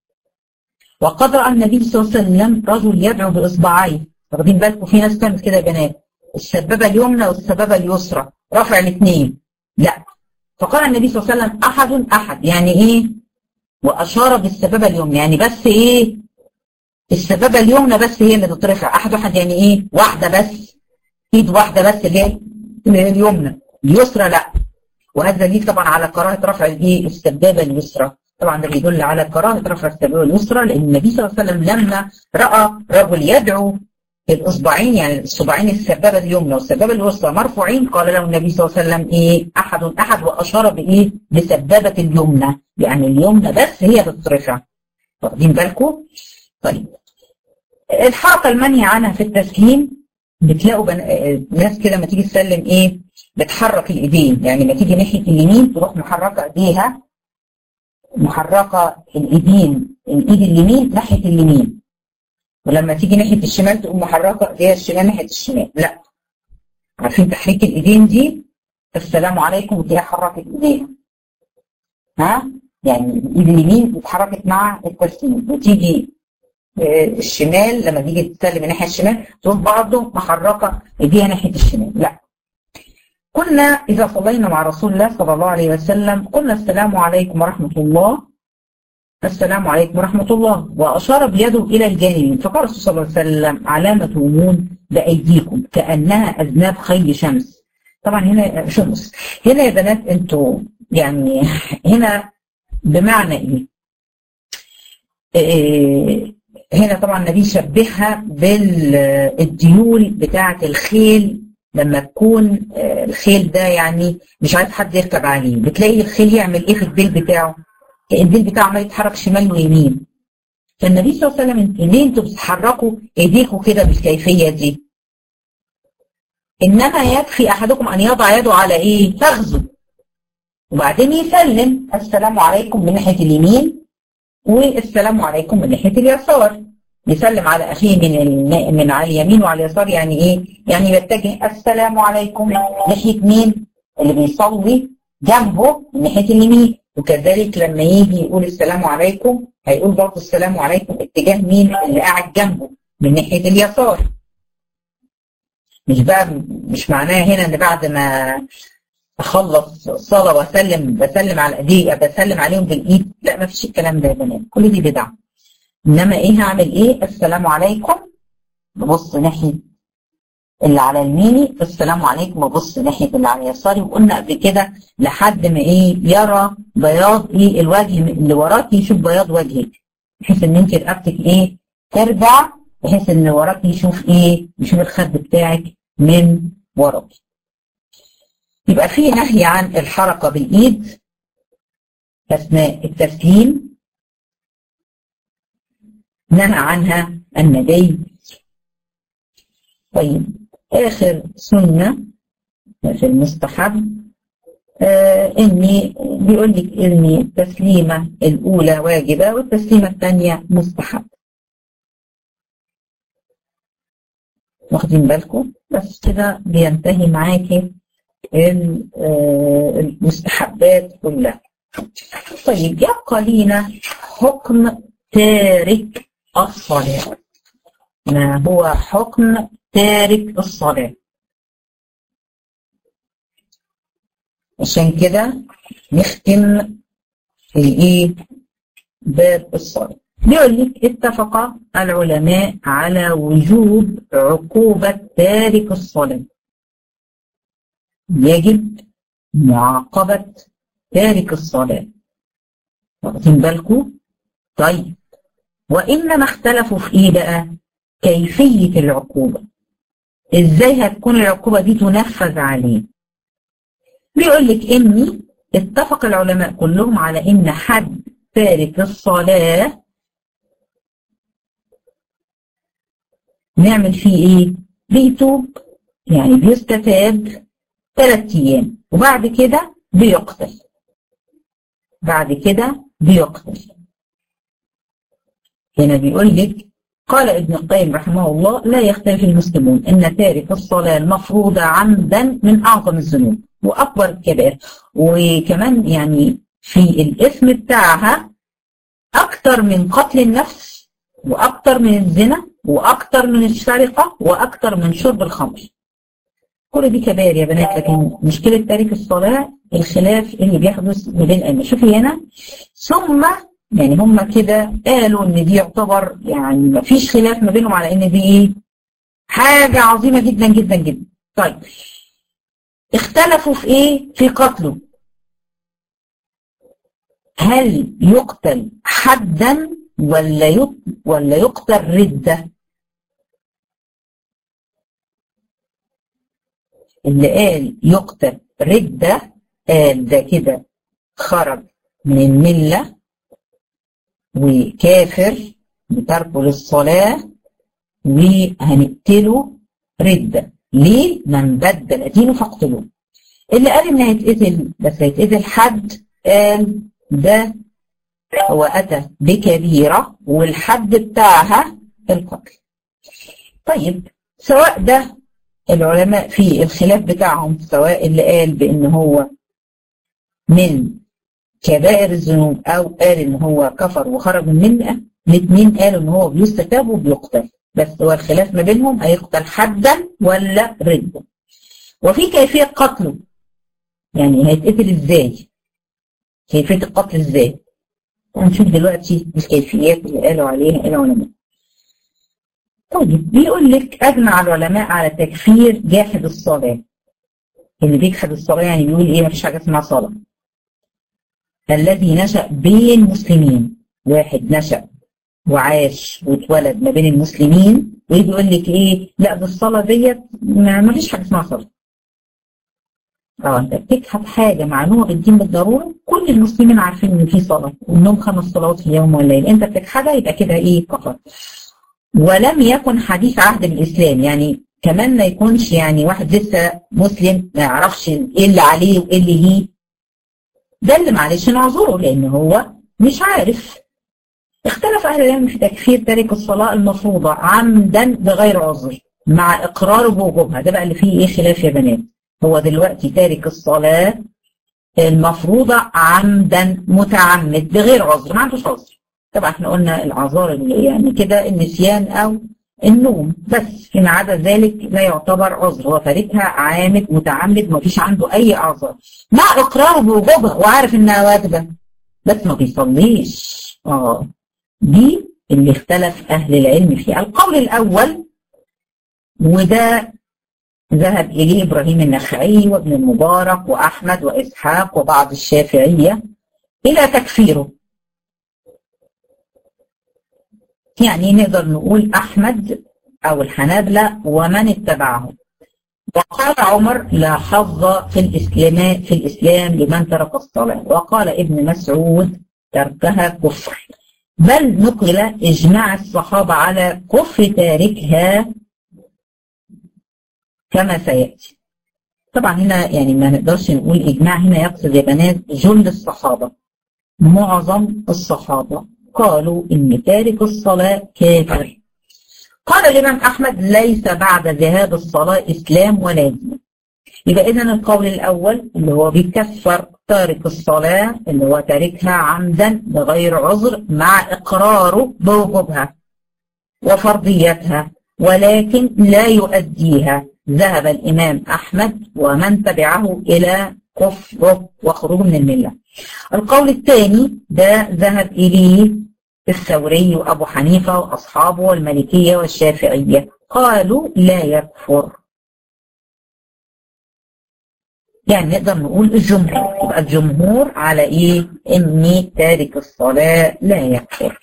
وقد رأى النبي صلى الله عليه وسلم رجل يدعو بإصبعيه واخدين بالكم في ناس تعمل كده يا بنات السبابة اليمنى والسبابة اليسرى رفع الاثنين لا فقال النبي صلى الله عليه وسلم أحد أحد يعني إيه وأشار بالسبابة اليمنى يعني بس إيه السبابة اليمنى بس هي اللي تترفع أحد أحد يعني إيه واحدة بس إيد واحدة بس اللي هي اليمنى اليسرى لا وهذا دليل طبعا على كراهة رفع الايه السبابة اليسرى طبعا ده بيدل على كراهة رفع السبابة اليسرى لأن النبي صلى الله عليه وسلم لما رأى رجل يدعو الإصبعين يعني الصباعين السبابة اليمنى والسبابة الوسطى مرفوعين قال له النبي صلى الله عليه وسلم إيه أحد أحد وأشار بإيه بسبابة اليمنى يعني اليمنى بس هي بتترفع واخدين بالكم؟ طيب الحركة المنهي عنها في التسليم بتلاقوا بن... ناس كده لما تيجي تسلم إيه بتحرك الإيدين يعني لما تيجي ناحية اليمين تروح محركة إيديها محركة الإيدين الإيد اليمين ناحية اليمين ولما تيجي ناحية الشمال تقوم محركة ايديها الشمال ناحية الشمال لا عارفين تحريك الايدين دي السلام عليكم وتلاقيها حركت ايديها ها يعني الايد اليمين اتحركت مع التسليم وتيجي الشمال لما تيجي تسلم من ناحية الشمال تقوم برضه محركة ايديها ناحية الشمال لا كنا إذا صلينا مع رسول الله صلى الله عليه وسلم قلنا السلام عليكم ورحمة الله السلام عليكم ورحمة الله وأشار بيده إلى الجانبين فقال الرسول صلى الله عليه وسلم علامة ومون بأيديكم كأنها أذناب خيل شمس طبعا هنا شمس هنا يا بنات انتوا يعني هنا بمعنى ايه؟ إيه هنا طبعا النبي شبهها بالديول بتاعة الخيل لما تكون الخيل ده يعني مش عايز حد يركب عليه بتلاقي الخيل يعمل ايه في الديل بتاعه الديل بتاعه عمال يتحرك شمال ويمين فالنبي صلى الله عليه وسلم ليه انتوا بتحركوا ايديكم كده بالكيفيه دي انما يكفي احدكم ان يضع يده على ايه فخذه وبعدين يسلم السلام عليكم من ناحيه اليمين والسلام عليكم من ناحيه اليسار يسلم على اخيه من من على اليمين وعلى اليسار يعني ايه؟ يعني يتجه السلام عليكم ناحيه مين؟ اللي بيصلي جنبه من ناحيه اليمين وكذلك لما يجي يقول السلام عليكم هيقول برضه السلام عليكم اتجاه مين؟ اللي قاعد جنبه من ناحيه اليسار. مش بقى مش معناها هنا ان بعد ما اخلص الصلاه واسلم بسلم على ايديه بسلم عليهم بالايد لا ما فيش الكلام ده يا بنات كل دي بدعه انما ايه هعمل ايه السلام عليكم ببص ناحيه اللي على يميني السلام عليكم ببص ناحيه اللي على يساري وقلنا قبل كده لحد ما ايه يرى بياض ايه الوجه اللي وراك يشوف بياض وجهك بحيث ان انت رقبتك ايه ترجع بحيث ان وراك يشوف ايه يشوف الخد بتاعك من وراك يبقى في نهي عن الحركه بالايد اثناء التسليم نهى عنها النبي طيب آخر سنة في المستحب آه إني بيقول لك إن التسليمة الأولى واجبة والتسليمة الثانية مستحب واخدين بالكم بس كده بينتهي معاكي المستحبات كلها طيب يبقى لينا حكم تارك الصلاة ما هو حكم تارك الصلاة عشان كده نختم الايه باب الصلاة بيقول لك اتفق العلماء على وجوب عقوبة تارك الصلاة يجب معاقبة تارك الصلاة واخدين بالكم طيب وإنما اختلفوا في إيه بقى؟ كيفية العقوبة إزاي هتكون العقوبة دي تنفذ عليه بيقول لك إني اتفق العلماء كلهم على إن حد تارك الصلاة نعمل فيه إيه؟ بيتوب يعني بيستفاد ثلاث أيام وبعد كده بيقتل بعد كده بيقتل هنا بيقول لك قال ابن القيم رحمه الله لا يختلف المسلمون ان تارك الصلاه المفروضه عمدا من اعظم الذنوب واكبر الكبائر وكمان يعني في الاثم بتاعها اكتر من قتل النفس واكتر من الزنا واكتر من السرقه واكتر من شرب الخمر كل دي كبائر يا بنات لكن مشكله تارك الصلاه الخلاف اللي بيحدث ما بين الائمه شوفي هنا ثم يعني هم كده قالوا ان دي يعتبر يعني ما فيش خلاف ما بينهم على ان دي ايه حاجة عظيمة جدا جدا جدا طيب اختلفوا في ايه في قتله هل يقتل حدا ولا ولا يقتل ردة اللي قال يقتل ردة قال ده كده خرج من المله وكافر بتركه للصلاة وهنقتله ردة ليه؟ من بدل دينه فاقتلوه اللي قال ان هيتقتل بس هيتقتل حد قال ده هو اتى بكبيرة والحد بتاعها القتل طيب سواء ده العلماء في الخلاف بتاعهم سواء اللي قال بان هو من كبائر الذنوب او قال ان هو كفر وخرج من المله الاثنين قالوا ان هو بيستتاب وبيقتل بس هو الخلاف ما بينهم هيقتل حدا ولا ردا وفي كيفيه قتله يعني هيتقتل ازاي كيفيه القتل ازاي هنشوف دلوقتي الكيفيات اللي قالوا عليها العلماء طيب بيقول لك اجمع العلماء على تكفير جاحد الصلاه اللي بيجحد الصلاة يعني بيقول ايه مفيش حاجة اسمها صلاة الذي نشأ بين مسلمين واحد نشأ وعاش واتولد ما بين المسلمين ويجي يقول لك ايه لا ده الصلاة ديت ما فيش حاجة اسمها صلاة اه انت بتجحد حاجة معلومة بالدين بالضرورة كل المسلمين عارفين ان في صلاة وانهم خمس صلوات في اليوم والليل انت بتجحدها يبقى كده ايه كفر ولم يكن حديث عهد بالاسلام يعني كمان ما يكونش يعني واحد لسه مسلم ما يعرفش ايه اللي عليه وايه اللي ليه ده اللي معلش نعذره لان هو مش عارف اختلف اهل العلم في تكفير تارك الصلاه المفروضه عمدا بغير عذر مع اقراره بوجوبها ده بقى اللي فيه ايه خلاف يا بنات هو دلوقتي تارك الصلاه المفروضه عمدا متعمد بغير عذر ما عندوش عذر طبعا احنا قلنا الاعذار اللي يعني كده النسيان او النوم بس فيما عدا ذلك لا يعتبر عذر هو تاركها عامد متعمد ما فيش عنده اي اعذار مع اقراره بوجوبها وعارف انها واجبه بس ما بيصليش اه دي اللي اختلف اهل العلم فيها القول الاول وده ذهب اليه ابراهيم النخعي وابن المبارك واحمد واسحاق وبعض الشافعيه الى تكفيره يعني نقدر نقول أحمد أو الحنابلة ومن اتبعهم وقال عمر لا حظ في الإسلام في الإسلام لمن ترك الصلاة وقال ابن مسعود تركها كفر بل نقل إجماع الصحابة على كفر تاركها كما سيأتي طبعا هنا يعني ما نقدرش نقول إجماع هنا يقصد يا بنات جل الصحابة معظم الصحابة قالوا إن تارك الصلاة كافر قال الإمام أحمد ليس بعد ذهاب الصلاة إسلام ولا دين يبقى إذا القول الأول اللي هو بيكفر تارك الصلاة اللي هو تاركها عمدا بغير عذر مع إقراره بوجوبها وفرضيتها ولكن لا يؤديها ذهب الإمام أحمد ومن تبعه إلى كفر وخروج من الملة القول الثاني ده ذهب إليه الثوري وأبو حنيفة وأصحابه والمالكية والشافعية قالوا لا يكفر يعني نقدر نقول الجمهور يبقى الجمهور على ايه ان تارك الصلاة لا يكفر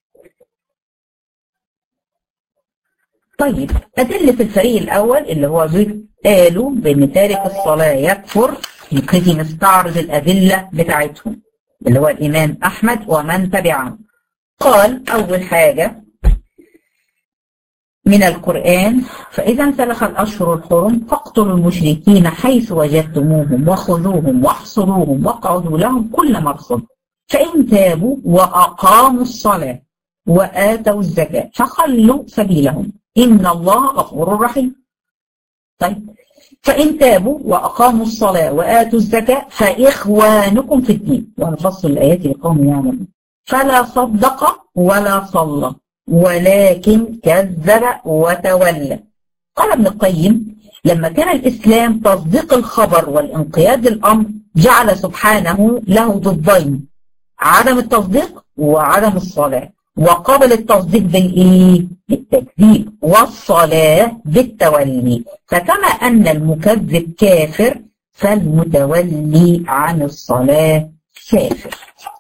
طيب أدلة الفريق الأول اللي هو قالوا بأن تارك الصلاة يكفر نبتدي نستعرض الأدلة بتاعتهم اللي هو الإمام أحمد ومن تبعه قال أول حاجة من القرآن فإذا انسلخ الأشهر الحرم فاقتلوا المشركين حيث وجدتموهم وخذوهم واحصروهم واقعدوا لهم كل مرصد فإن تابوا وأقاموا الصلاة وآتوا الزكاة فخلوا سبيلهم إن الله غفور رحيم طيب فإن تابوا وأقاموا الصلاة وآتوا الزكاة فإخوانكم في الدين ونفصل الآيات لقوم يعلمون فلا صدق ولا صلى ولكن كذب وتولى قال ابن القيم لما كان الإسلام تصديق الخبر والانقياد للأمر جعل سبحانه له ضدين عدم التصديق وعدم الصلاة وقبل التصديق بالإيه؟ بالتكذيب والصلاة بالتولي فكما أن المكذب كافر فالمتولي عن الصلاة كافر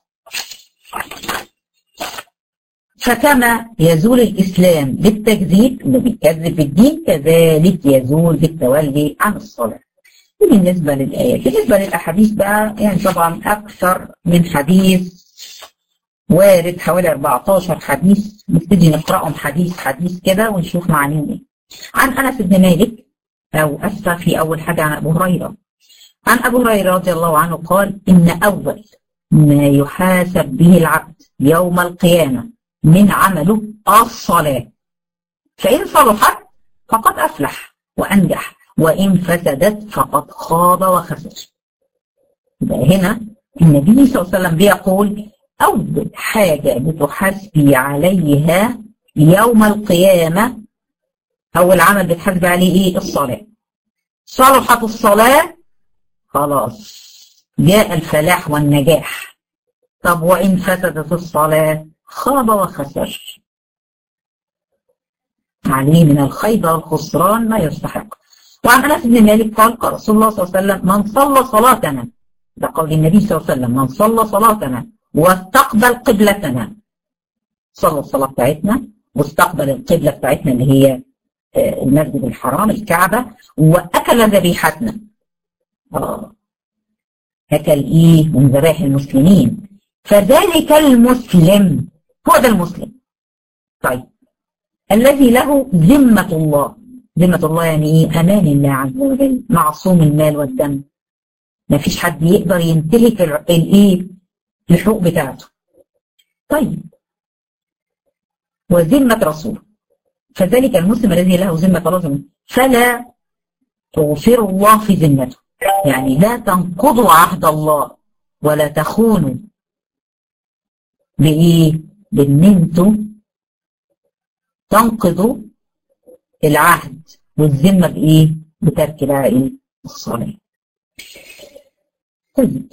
فكما يزول الإسلام بالتكذيب اللي بيكذب بالدين كذلك يزول بالتولي عن الصلاة بالنسبة للآيات بالنسبة للأحاديث بقى يعني طبعا أكثر من حديث وارد حوالي 14 حديث نبتدي نقرأهم حديث حديث كده ونشوف معنيهم ايه عن أنس بن مالك أو أسفة في أول حاجة عن أبو هريرة عن أبو هريرة رضي الله عنه قال إن أول ما يحاسب به العبد يوم القيامة من عمله الصلاة فإن صلحت فقد أفلح وأنجح وإن فسدت فقد خاب وخسر يبقى هنا النبي صلى الله عليه وسلم بيقول أول حاجة بتحاسبي عليها يوم القيامة أول عمل بتحاسبي عليه إيه؟ الصلاة صلحت الصلاة خلاص جاء الفلاح والنجاح طب وإن فسدت الصلاة خاب وخسر عليه من الخيبة والخسران ما يستحق وعن انس بن مالك قال قال رسول الله صلى الله عليه وسلم من صلى صلاتنا ده قول النبي صلى الله عليه وسلم من صلى صلاتنا واستقبل قبلتنا صلى الصلاه بتاعتنا واستقبل القبله بتاعتنا اللي هي المسجد الحرام الكعبه واكل ذبيحتنا اه اكل ايه من ذبائح المسلمين فذلك المسلم هو ده المسلم طيب الذي له ذمه الله ذمة الله يعني ايه امان الله عز وجل معصوم المال والدم ما فيش حد يقدر ينتهك الايه الحقوق بتاعته طيب وذمة رسوله فذلك المسلم الذي له ذمة الله فلا تغفر الله في ذمته يعني لا تنقضوا عهد الله ولا تخونوا بإيه؟ بإن انتوا تنقضوا العهد والذمة بإيه؟ بترك بقى إيه؟ الصلاة. طيب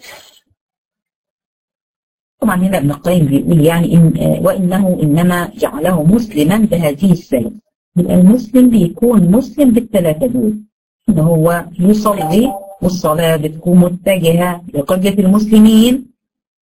طبعا هنا ابن القيم بيقول يعني إن وإنه إنما جعله مسلما بهذه الثلاث يبقى المسلم بيكون مسلم بالثلاثة دول إن هو يصلي والصلاة بتكون متجهة لقبلة المسلمين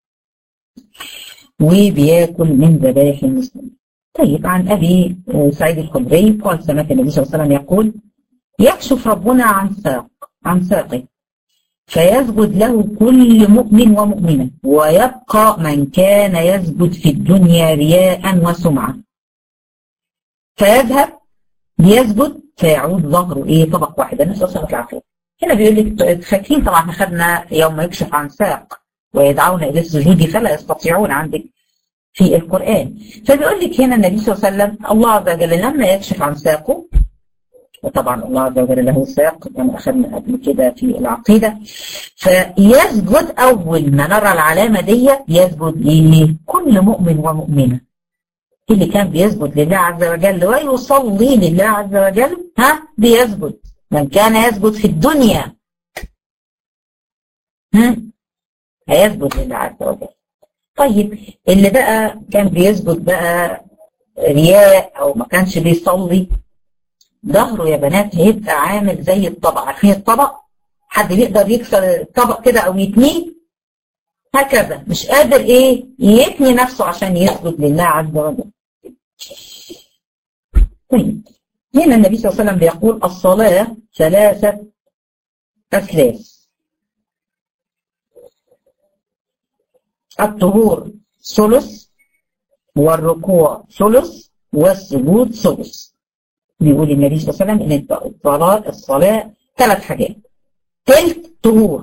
وبياكل من ذبائح المسلمين طيب عن أبي سعيد الخدري قال سمعت النبي صلى الله عليه وسلم يقول يكشف ربنا عن ساق عن ساقه فيسجد له كل مؤمن ومؤمنة ويبقى من كان يسجد في الدنيا رياء وسمعة فيذهب ليسجد فيعود ظهره ايه طبق واحد نسأل الله العافية هنا بيقول لك فاكرين طبعا احنا خدنا يوم يكشف عن ساق ويدعون الى السجود فلا يستطيعون عندك في القرآن فبيقول لك هنا النبي صلى الله عليه وسلم الله عز وجل لما يكشف عن ساقه وطبعا الله عز وجل له ساق كما أخذنا قبل كده في العقيدة فيسجد أول ما نرى العلامة دي يسجد لكل مؤمن ومؤمنة اللي كان بيسجد لله عز وجل ويصلي لله عز وجل ها بيسجد من كان يسجد في الدنيا ها هيسجد لله عز وجل طيب اللي بقى كان بيسجد بقى رياء او ما كانش بيصلي ظهره يا بنات هيبقى عامل زي الطبق عارفين الطبق حد بيقدر يكسر الطبق كده او يتنيه هكذا مش قادر ايه يتني نفسه عشان يسجد لله عز وجل طيب هنا النبي صلى الله عليه وسلم بيقول الصلاة ثلاثة أثلاث الطهور ثلث والركوع ثلث والسجود ثلث بيقول النبي صلى الله عليه وسلم ان الصلاه الصلاه ثلاث حاجات تلت طهور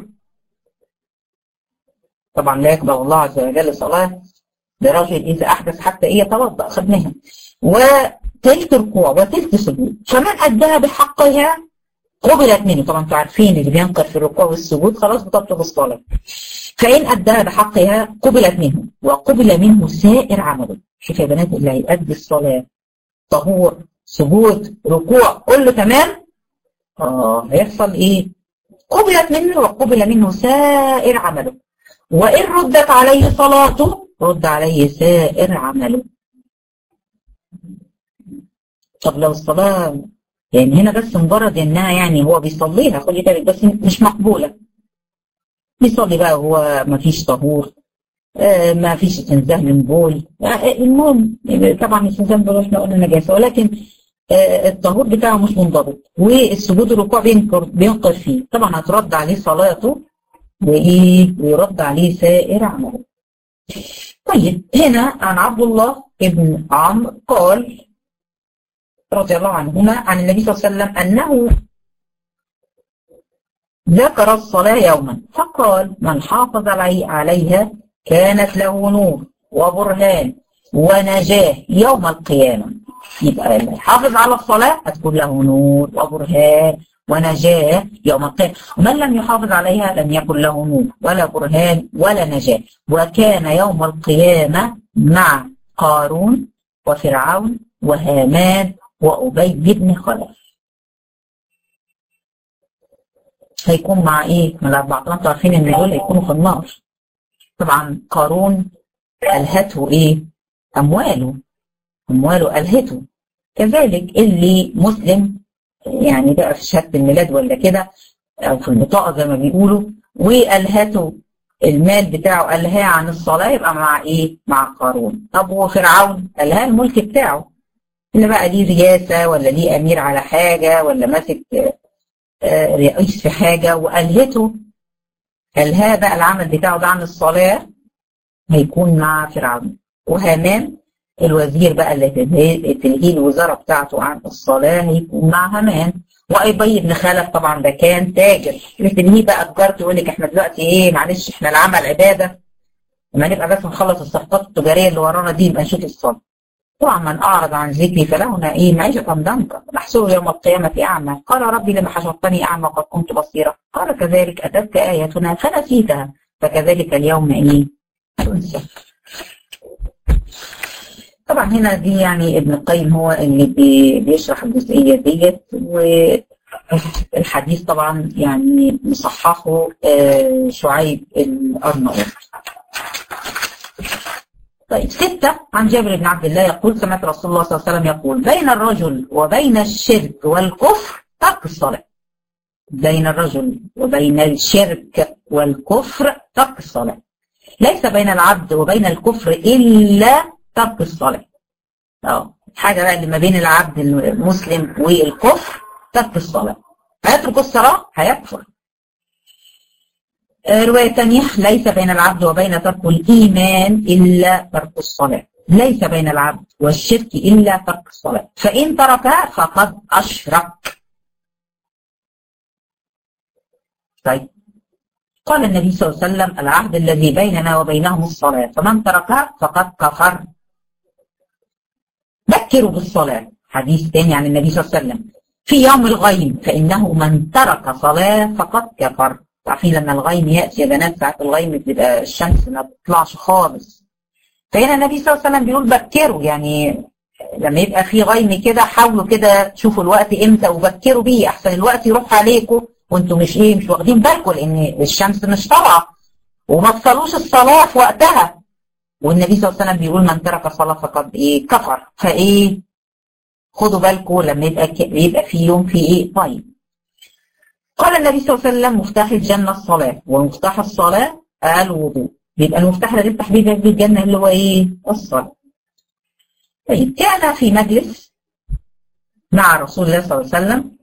طبعا لا يقبل الله عز وجل صلاه لرجل اذا احدث حتى ايه يتوضا خدناها وتلت ركوع وتلت سجود فمن اداها بحقها قبلت منه طبعا انتوا عارفين اللي بينقر في الركوع والسجود خلاص بتبطل الصلاه فإن أداها بحقها قبلت منه وقبل منه سائر عمله شوف يا بنات اللي هيأدي الصلاة طهور سجود ركوع كله تمام اه هيحصل ايه قبلت منه وقبل منه سائر عمله وإن ردت عليه صلاته رد عليه سائر عمله طب لو الصلاة يعني هنا بس مجرد انها يعني هو بيصليها خلي بالك بس مش مقبوله بيصلي بقى هو ما فيش طهور آه ما فيش استنزاه من بول آه المهم طبعا الاستنزاه من بول احنا قلنا نجاسه ولكن آه الطهور بتاعه مش منضبط والسجود الركوع بينكر بينقر فيه طبعا هترد عليه صلاته وايه ويرد عليه سائر عمله طيب هنا عن عبد الله ابن عمرو قال رضي الله عنهما عن النبي صلى الله عليه وسلم انه ذكر الصلاة يوما فقال من حافظ علي عليها كانت له نور وبرهان ونجاة يوم القيامة يبقى اللي يحافظ على الصلاة هتكون له نور وبرهان ونجاة يوم القيامة ومن لم يحافظ عليها لم يكن له نور ولا برهان ولا نجاة وكان يوم القيامة مع قارون وفرعون وهامان وأبي بن خلف هيكون مع ايه؟ من الاربعة انتوا عارفين ان دول هيكونوا في النار. طبعا قارون الهته ايه؟ امواله. امواله الهته. كذلك اللي مسلم يعني بقى في شهاده الميلاد ولا كده او في البطاقه زي ما بيقولوا والهته المال بتاعه ألهاه عن الصلاة يبقى مع إيه؟ مع قارون. طب وفرعون ألهاه الملك بتاعه. اللي بقى ليه رياسة ولا ليه أمير على حاجة ولا ماسك رئيس في حاجة وألهته ألهاه بقى العمل بتاعه ده عن الصلاة هيكون مع فرعون. وهامان الوزير بقى اللي تلهيه الوزارة بتاعته عن الصلاة هيكون مع هامان. وأبي بن خلف طبعا ده كان تاجر لكن هي بقى تجارته يقول لك احنا دلوقتي ايه معلش احنا العمل عباده لما نبقى بس نخلص الصفقات التجاريه اللي ورانا دي يبقى نشوف الصلاه طبعا من اعرض عن ذكري فله ايه معيشه ضنكا نحشره يوم القيامه اعمى قال ربي لما حشرتني اعمى وقد كنت بصيرا قال كذلك اتتك اياتنا فنسيتها فكذلك اليوم ايه تنسى طبعا هنا دي يعني ابن القيم هو اللي بيشرح الجزئيه ديت والحديث طبعا يعني مصححه شعيب الارناؤوط. طيب ستة عن جابر بن عبد الله يقول سمعت رسول الله صلى الله عليه وسلم يقول بين الرجل وبين الشرك والكفر ترك الصلاة بين الرجل وبين الشرك والكفر ترك الصلاة ليس بين العبد وبين الكفر إلا ترك الصلاة اه حاجة بقى اللي ما بين العبد المسلم والكفر ترك الصلاة هيترك الصلاة هيكفر رواية ثانية ليس بين العبد وبين ترك الإيمان إلا ترك الصلاة ليس بين العبد والشرك إلا ترك الصلاة فإن تركها فقد أشرك طيب قال النبي صلى الله عليه وسلم العهد الذي بيننا وبينهم الصلاة فمن تركها فقد كفر بكروا بالصلاة حديث ثاني عن النبي صلى الله عليه وسلم في يوم الغيم فإنه من ترك صلاة فقد كفر عارفين لما الغيم يأتي يا بنات ساعة الغيم بتبقى الشمس ما بتطلعش خالص فهنا النبي صلى الله عليه وسلم بيقول بكروا يعني لما يبقى في غيم كده حاولوا كده تشوفوا الوقت امتى وبكروا بيه احسن الوقت يروح عليكم وانتم مش ايه مش واخدين بالكم لان الشمس مش طالعه وما تصلوش الصلاه في وقتها والنبي صلى الله عليه وسلم بيقول من ترك الصلاه فقد ايه كفر فايه خدوا بالكم لما يبقى يبقى في يوم في ايه طيب قال النبي صلى الله عليه وسلم مفتاح الجنه الصلاه ومفتاح الصلاه الوضوء يبقى المفتاح اللي يفتح بيه باب الجنه اللي هو ايه الصلاه طيب كان في مجلس مع رسول الله صلى الله عليه وسلم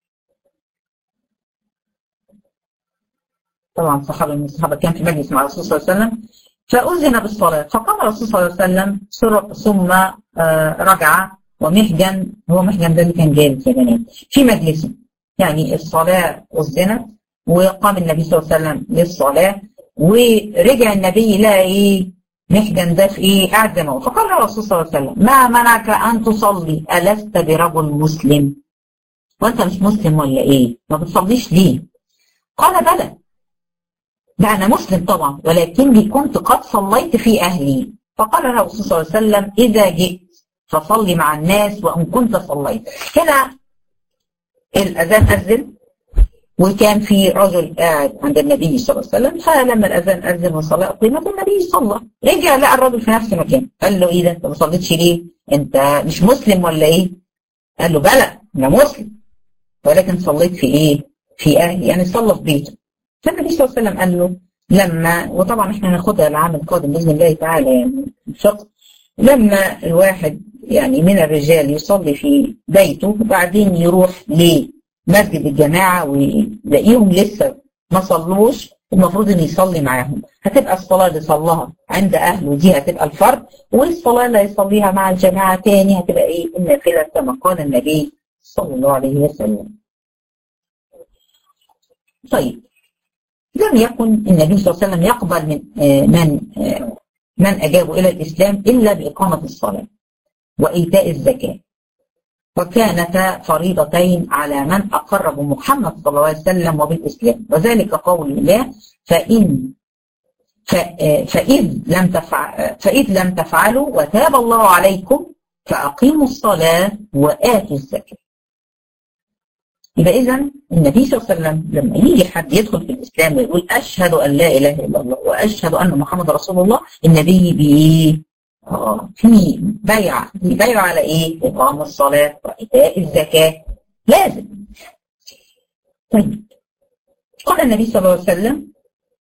طبعا صحابة من الصحابة كان في مجلس مع الرسول صلى الله عليه وسلم فأذن بالصلاة فقام الرسول صلى الله عليه وسلم ثم رجع ومحجن هو محجن ده اللي كان جالس يا بنات في مجلسه يعني الصلاة أذنت وقام النبي صلى الله عليه وسلم للصلاة ورجع النبي لقى إيه محجن ده في إيه قاعد زي ما هو فقال الرسول صلى الله عليه وسلم ما منعك أن تصلي ألست برجل مسلم وأنت مش مسلم ولا إيه ما بتصليش ليه قال بلى ده أنا مسلم طبعا ولكني كنت قد صليت في أهلي فقال له الرسول صلى الله عليه وسلم إذا جئت فصلي مع الناس وإن كنت صليت هنا الأذان أذن وكان في رجل قاعد عند النبي صلى الله عليه وسلم فلما الأذان أذن وصلاة قيمة النبي صلى رجع لقى الرجل في نفس المكان قال له إيه ده أنت ما صليتش ليه؟ أنت مش مسلم ولا إيه؟ قال له بلى أنا مسلم ولكن صليت في إيه؟ في أهلي يعني صلى في بيته فالنبي صلى الله عليه وسلم قال له لما وطبعا احنا هناخدها العام القادم باذن الله تعالى يعني الفقه لما الواحد يعني من الرجال يصلي في بيته وبعدين يروح لمسجد الجماعه ويلاقيهم لسه ما صلوش المفروض ان يصلي معاهم هتبقى الصلاه اللي صلاها عند اهله دي هتبقى الفرض والصلاه اللي هيصليها مع الجماعه تاني هتبقى ايه النافله كما قال النبي صلى الله عليه وسلم طيب لم يكن النبي صلى الله عليه وسلم يقبل من من من اجابوا الى الاسلام الا باقامه الصلاه وايتاء الزكاه وكانتا فريضتين على من اقر بمحمد صلى الله عليه وسلم وبالاسلام وذلك قول الله فان فإذ لم تفع فإذ لم تفعلوا وتاب الله عليكم فأقيموا الصلاة وآتوا الزكاة يبقى اذا النبي صلى الله عليه وسلم لما يجي حد يدخل في الاسلام ويقول اشهد ان لا اله الا الله واشهد ان محمد رسول الله النبي بايه؟ اه في بيعه في بيعه على ايه؟ اقام الصلاه وايتاء الزكاه لازم طيب قال النبي صلى الله عليه وسلم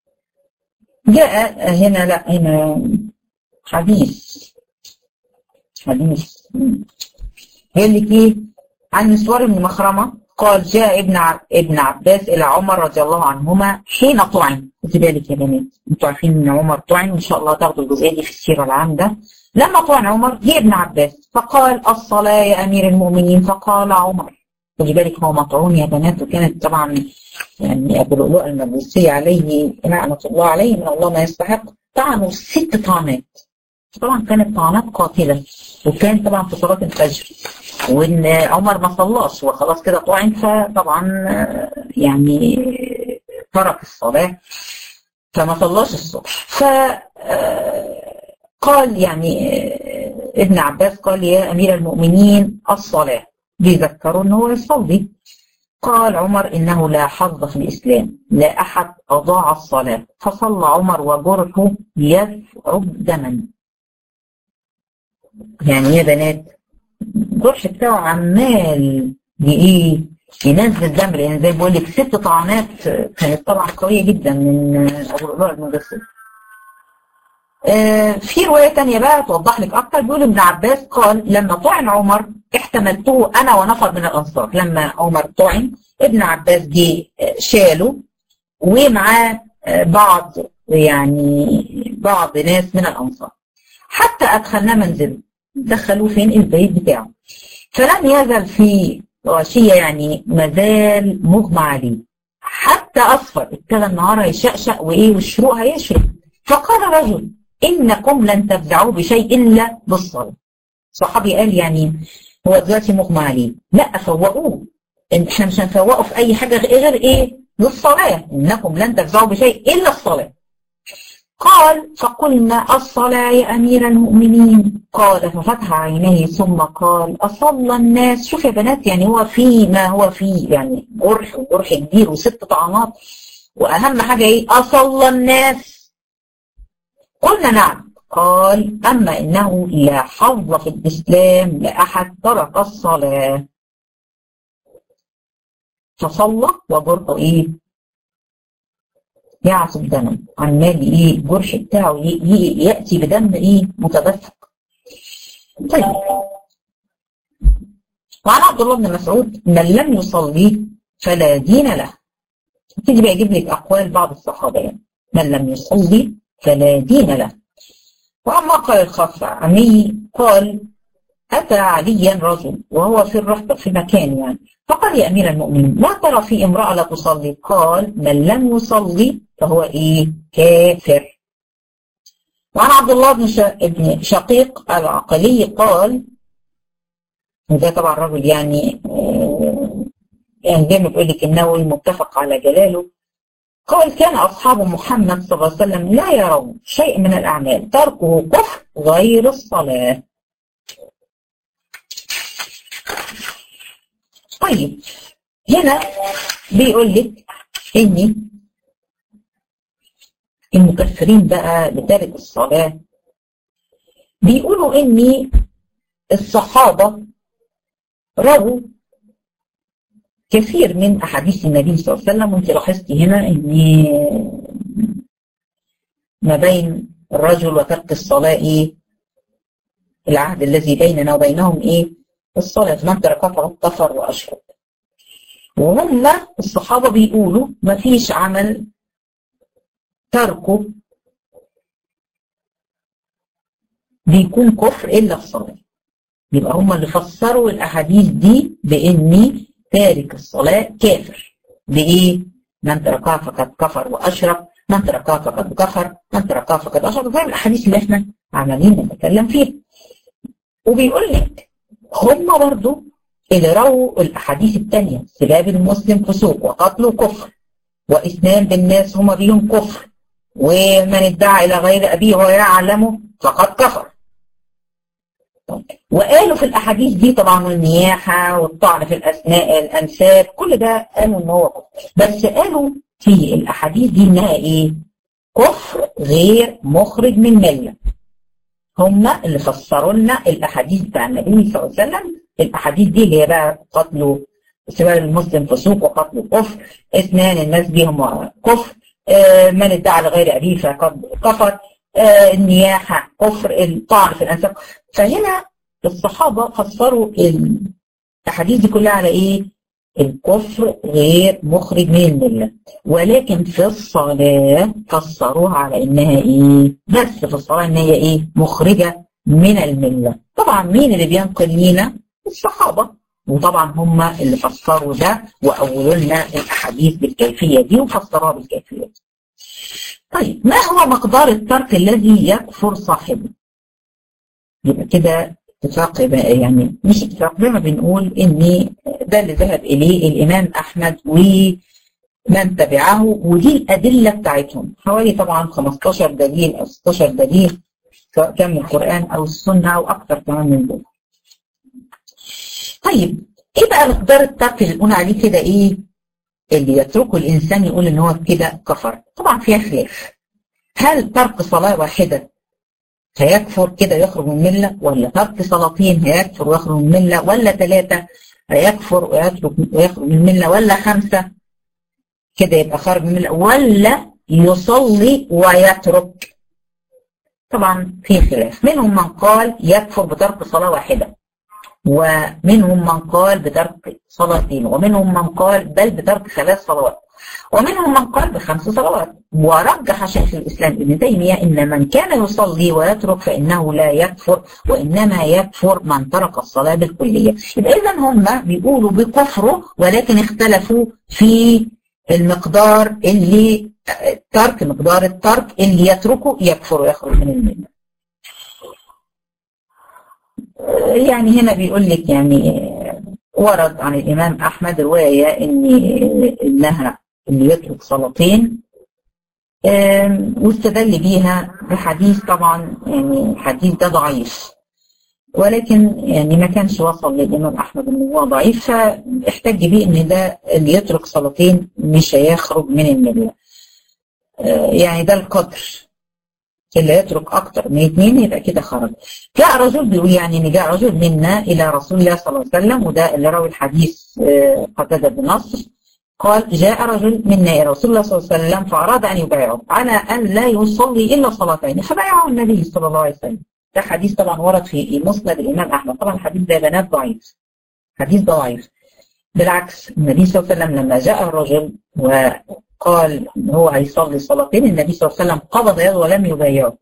جاء هنا لا هنا حديث حديث يقول لك ايه عن مسوار بن مخرمه قال جاء ابن ابن عباس الى عمر رضي الله عنهما حين طعن خدي بالك يا بنات انتوا عارفين ان عمر طعن ان شاء الله تاخدوا الجزئيه دي في السيره العامه لما طعن عمر جه ابن عباس فقال الصلاه يا امير المؤمنين فقال عمر خدي بالك هو مطعون يا بنات وكانت طبعا يعني ابو لؤلؤ المجوسي عليه لعنه الله عليه من الله ما يستحق طعنوا ست طعنات طبعا كانت طعنات قاتله وكان طبعا في صلاه الفجر وان عمر ما صلاش وخلاص كده طعن فطبعا يعني ترك الصلاه فما صلاش الصبح ف قال يعني ابن عباس قال يا امير المؤمنين الصلاه بيذكروا ان هو يصلي قال عمر انه لا حظ في الاسلام لا احد اضاع الصلاه فصلى عمر وجرحه يثعب دما يعني يا بنات الجرح بتاعه عمال ايه ينزل دم يعني زي بقول لك ست طعنات كانت طبعا قويه جدا من ابو لؤلؤ المجسد آه في روايه ثانيه بقى توضح لك اكتر بيقول ابن عباس قال لما طعن عمر احتملته انا ونفر من الانصار لما عمر طعن ابن عباس جه شاله ومعاه بعض يعني بعض ناس من الانصار حتى ادخلناه منزله دخلوه فين البيت بتاعه فلم يزل في غشية يعني مازال مغمى عليه حتى أصفر ابتدى النهار هيشقشق وإيه والشروق هيشرق فقال رجل إنكم لن تفزعوا بشيء إلا بالصلاة صحابي قال يعني هو دلوقتي مغمى عليه لا فوقوه احنا مش هنفوقه في أي حاجة غير إيه بالصلاة إنكم لن تفزعوا بشيء إلا الصلاة قال فقلنا الصلاة يا أمير المؤمنين قال ففتح عينيه ثم قال أصلى الناس شوف يا بنات يعني هو في ما هو فيه يعني جرح وجرح كبير وست طعنات وأهم حاجة إيه أصلى الناس قلنا نعم قال أما إنه لا حظ في الإسلام لأحد ترك الصلاة فصلى وجرحه إيه يعصب دما عمال ايه الجرح بتاعه ياتي بدم ايه متدفق طيب وعن عبد الله بن مسعود من لم يصلي فلا دين له تيجي بقى يجيب لك اقوال بعض الصحابه يعني من لم يصلي فلا دين له واما قال الخفعمي قال اتى عليا رجل وهو في الرحب في مكان يعني فقال يا امير المؤمنين ما ترى في امراه لا تصلي قال من لم يصلي فهو ايه كافر وعن عبد الله بن ابن شقيق العقلي قال وده طبعا رجل يعني يعني زي ما بيقول لك النووي متفق على جلاله قال كان اصحاب محمد صلى الله عليه وسلم لا يرون شيء من الاعمال تركه كفر غير الصلاه طيب هنا بيقول لك ان المكفرين بقى بتارك الصلاة بيقولوا ان الصحابة رووا كثير من احاديث النبي صلى الله عليه وسلم وانت لاحظتي هنا ان ما بين الرجل وترك الصلاة ايه العهد الذي بيننا وبينهم ايه الصلاة من تركها فقد كفر واشرك وهم الصحابة بيقولوا ما فيش عمل تركه بيكون كفر إلا الصلاة يبقى هم اللي فسروا الأحاديث دي بإن تارك الصلاة كافر بإيه؟ من تركها فقد كفر وأشرك من تركها فقد كفر من تركها فقد أشرك زي الأحاديث اللي احنا عمالين نتكلم فيها وبيقول لك هم برضو اللي رووا الأحاديث التانية سباب المسلم فسوق وقتله كفر وإثنان بالناس هما بيهم كفر ومن ادعى إلى غير أبيه وهو يعلمه فقد كفر وقالوا في الأحاديث دي طبعا النياحة والطعن في الأسماء الأنساب كل ده قالوا إن هو كفر بس قالوا في الأحاديث دي إنها إيه؟ كفر غير مخرج من ملة هم اللي فسروا لنا الأحاديث بتاع النبي صلى الله عليه وسلم الأحاديث دي اللي هي بقى قتله سباب المسلم فسوق وقتل كفر اثنان الناس بهم كفر آه من ادعى لغير أبيه فقد كفر آه النياحة كفر الطعن في الأنساب فهنا الصحابة فسروا الأحاديث دي كلها على إيه؟ الكفر غير مخرج من الملة ولكن في الصلاة فسروها على إنها إيه؟ بس في الصلاة إن هي إيه؟ مخرجة من الملة طبعا مين اللي بينقل لينا؟ الصحابة وطبعا هم اللي فسروا ده وأولوا لنا الأحاديث بالكيفية دي وفسروها بالكيفية دي طيب ما هو مقدار الترك الذي يكفر صاحبه؟ يبقى كده اتفاق يعني مش اتفاق زي ما بنقول ان ده اللي ذهب اليه الامام احمد ومن تبعه ودي الادله بتاعتهم حوالي طبعا 15 دليل او 16 دليل سواء كان من القران او السنه او اكثر كمان من دول. طيب ايه بقى مقدار الترك اللي نقول عليه كده ايه؟ اللي يتركه الانسان يقول ان هو كده كفر، طبعا فيها خلاف. هل ترك صلاه واحده هيكفر كده يخرج من الملة ولا ترك صلاتين هيكفر ويخرج من الملة ولا ثلاثة هيكفر ويترك ويخرج من الملة ولا خمسة كده يبقى خارج من الملة ولا يصلي ويترك طبعا في خلاف منهم من قال يكفر بترك صلاة واحدة ومنهم من قال بترك صلاتين ومنهم من قال بل بترك ثلاث صلوات ومنهم من قال بخمس صلوات ورجح شيخ الإسلام ابن تيمية إن من كان يصلي ويترك فإنه لا يكفر وإنما يكفر من ترك الصلاة بالكلية يبقى إذا هم بيقولوا بكفره ولكن اختلفوا في المقدار اللي ترك مقدار الترك اللي يتركه يكفر ويخرج من الملة يعني هنا بيقول لك يعني ورد عن الإمام أحمد رواية إن إنها اللي يترك صلاتين واستدل بيها بحديث طبعا يعني الحديث ده ضعيف ولكن يعني ما كانش وصل للإمام أحمد إن هو ضعيف فاحتج بيه إن ده اللي يترك صلاتين مش هيخرج من الملة يعني ده القدر اللي يترك أكتر من اثنين يبقى كده خرج جاء رجل بيقول يعني إن جاء رجل منا إلى رسول الله صلى الله عليه وسلم وده اللي روي الحديث قتادة بن نصر قال جاء رجل منا إلى رسول الله صلى الله عليه وسلم فأراد أن يبايعه على أن لا يصلي إلا صلاتين فبايعه النبي صلى الله عليه وسلم ده حديث طبعا ورد في مسند الإمام أحمد طبعا الحديث ده بنات ضعيف حديث ضعيف بالعكس النبي صلى الله عليه وسلم لما جاء الرجل وقال إن هو هيصلي صلاتين النبي صلى الله عليه وسلم قبض يده ولم يبايعه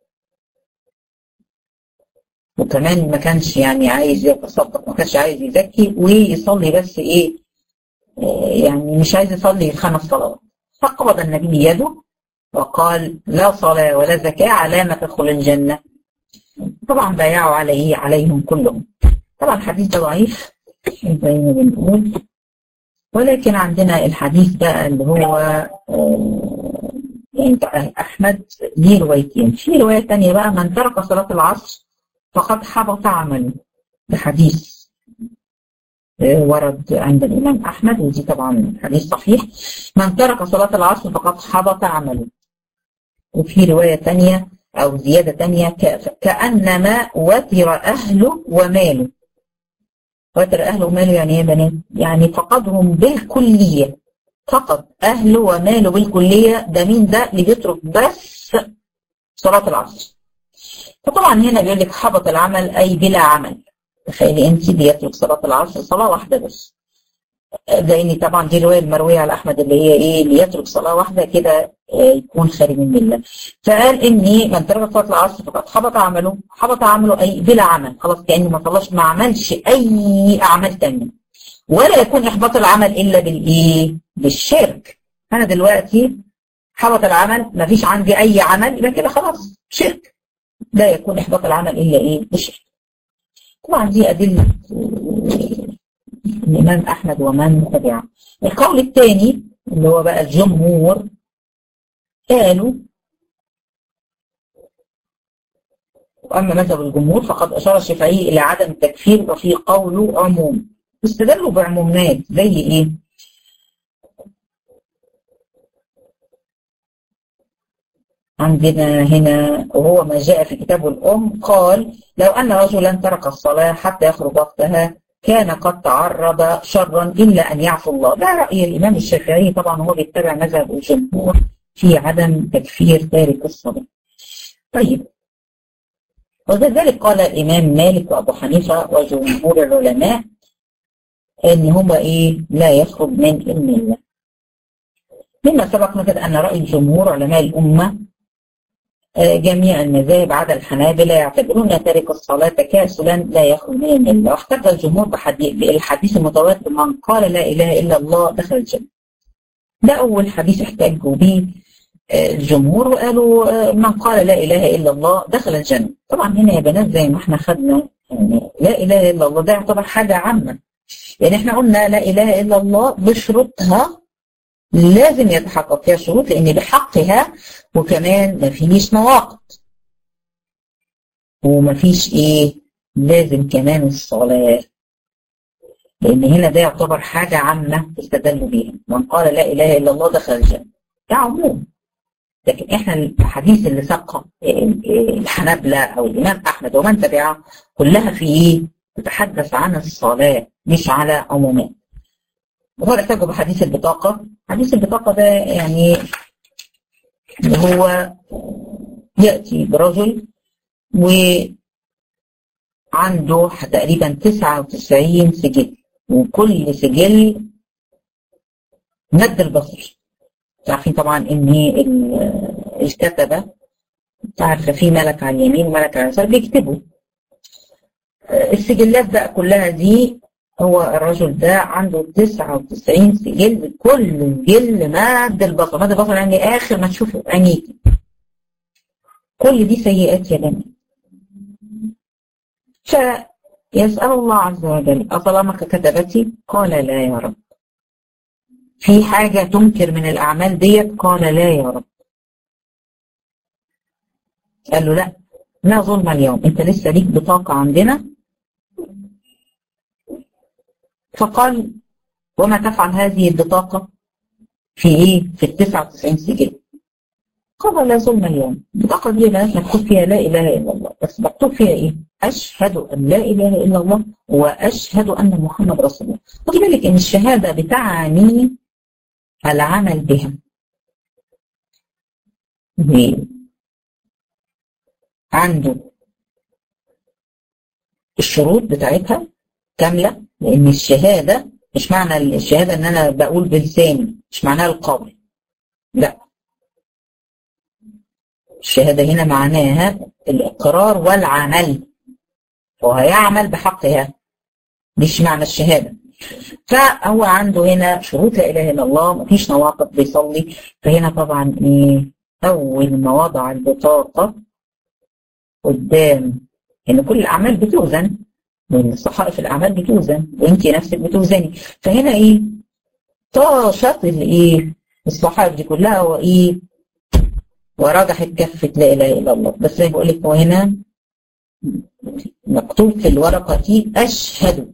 وكمان ما كانش يعني عايز يتصدق ما كانش عايز يزكي ويصلي بس ايه يعني مش عايز يصلي خمس صلوات فقبض النبي يده وقال لا صلاة ولا زكاة على ما تدخل الجنة طبعا بايعوا عليه عليهم كلهم طبعا الحديث ده ضعيف زي ما بنقول ولكن عندنا الحديث بقى اللي هو يعني أحمد ليه روايتين في رواية تانية بقى من ترك صلاة العصر فقد حبط عمله ده حديث ورد عند الإمام أحمد ودي طبعا حديث صحيح من ترك صلاة العصر فقد حبط عمله وفي رواية تانية أو زيادة تانية كأنما وتر أهله وماله وتر أهله وماله يعني إيه يا بنات؟ يعني فقدهم بالكلية فقد أهله وماله بالكلية ده مين ده اللي بيترك بس صلاة العصر فطبعا هنا بيقول لك حبط العمل أي بلا عمل تخيلي انت بيترك صلاه العصر صلاه واحده بس لان طبعا دي الروايه المرويه على احمد اللي هي ايه اللي يترك صلاه واحده كده يكون خارج من المله فقال اني من ترك صلاه العصر فقد حبط عمله حبط عمله اي بلا عمل خلاص كانه ما صلاش ما عملش اي اعمال ثانيه ولا يكون احباط العمل الا بالايه بالشرك انا دلوقتي حبط العمل ما فيش عندي اي عمل يبقى كده خلاص شرك لا يكون احباط العمل الا ايه بالشرك طبعا دي أدلة الإمام أحمد ومن تبعه القول الثاني اللي هو بقى الجمهور قالوا وأما مذهب الجمهور فقد أشار الشافعي إلى عدم التكفير وفي قوله عموم استدلوا بعمومات زي إيه؟ عندنا هنا وهو ما جاء في كتاب الأم قال لو أن رجلا ترك الصلاة حتى يخرج وقتها كان قد تعرض شرا إلا أن يعفو الله ده رأي الإمام الشافعي طبعا هو بيتبع مذهب الجمهور في عدم تكفير تارك الصلاة طيب وكذلك قال الإمام مالك وأبو حنيفة وجمهور العلماء إن هو إيه لا يخرج من الملة مما سبق مثلا أن رأي جمهور علماء الأمة جميع المذاهب عدا الحنابلة يعتبرون تارك الصلاة كاسلا لا يخرج من الملة واحتج الجمهور بالحديث المتواتر من قال لا إله إلا الله دخل الجنة ده أول حديث احتجوا به الجمهور وقالوا من قال لا إله إلا الله دخل الجنة طبعا هنا يا بنات زي ما احنا خدنا يعني لا إله إلا الله ده يعتبر حاجة عامة يعني احنا قلنا لا إله إلا الله بشروطها لازم يتحقق فيها شروط لأن بحقها وكمان ما فيش نواقض وما فيش إيه لازم كمان الصلاة لأن هنا ده يعتبر حاجة عامة استدلوا بيها من قال لا إله إلا الله دخل الجنة ده عموم لكن احنا الحديث اللي سبق الحنابلة او الامام احمد ومن تبعه كلها في ايه؟ تتحدث عن الصلاة مش على عمومات. وهو احتاجوا بحديث البطاقة، حديث البطاقة ده يعني اللي هو يأتي برجل وعنده تقريبا 99 سجل وكل سجل مد البصر عارفين طبعا ان الكتبه عارفه في ملك على اليمين وملك على اليسار بيكتبوا السجلات بقى كلها دي هو الرجل ده عنده 99 سجل كل سجل مد البصر مد البصر يعني اخر ما تشوف عينيك كل دي سيئات يا بنات فيسأل الله عز وجل أظلمك كتبتي قال لا يا رب في حاجة تنكر من الأعمال ديت قال لا يا رب قال له لا لا ظلم اليوم انت لسه ليك بطاقة عندنا فقال وما تفعل هذه البطاقة في ايه في ال 99 سجل قال لا ظلم اليوم البطاقة دي بنات مكتوب فيها لا إله إلا الله بس مكتوب فيها إيه أشهد أن لا إله إلا الله وأشهد أن محمد رسول الله خدي بالك إن الشهادة بتعني العمل بها عنده الشروط بتاعتها كاملة لأن الشهادة مش معنى الشهادة إن أنا بقول بلساني مش معناها القول لا الشهادة هنا معناها الإقرار والعمل وهيعمل بحقها مش معنى الشهادة فهو عنده هنا شروط لا اله الا الله مفيش نواقض بيصلي فهنا طبعا ايه اول ما وضع البطاقه قدام ان كل الاعمال بتوزن لان صحائف الاعمال بتوزن وانت نفسك بتوزني فهنا ايه طاشت الايه الصحائف دي كلها وايه ورجحت كفه لا اله الا الله بس زي بقول لك هو هنا مكتوب في الورقه دي اشهد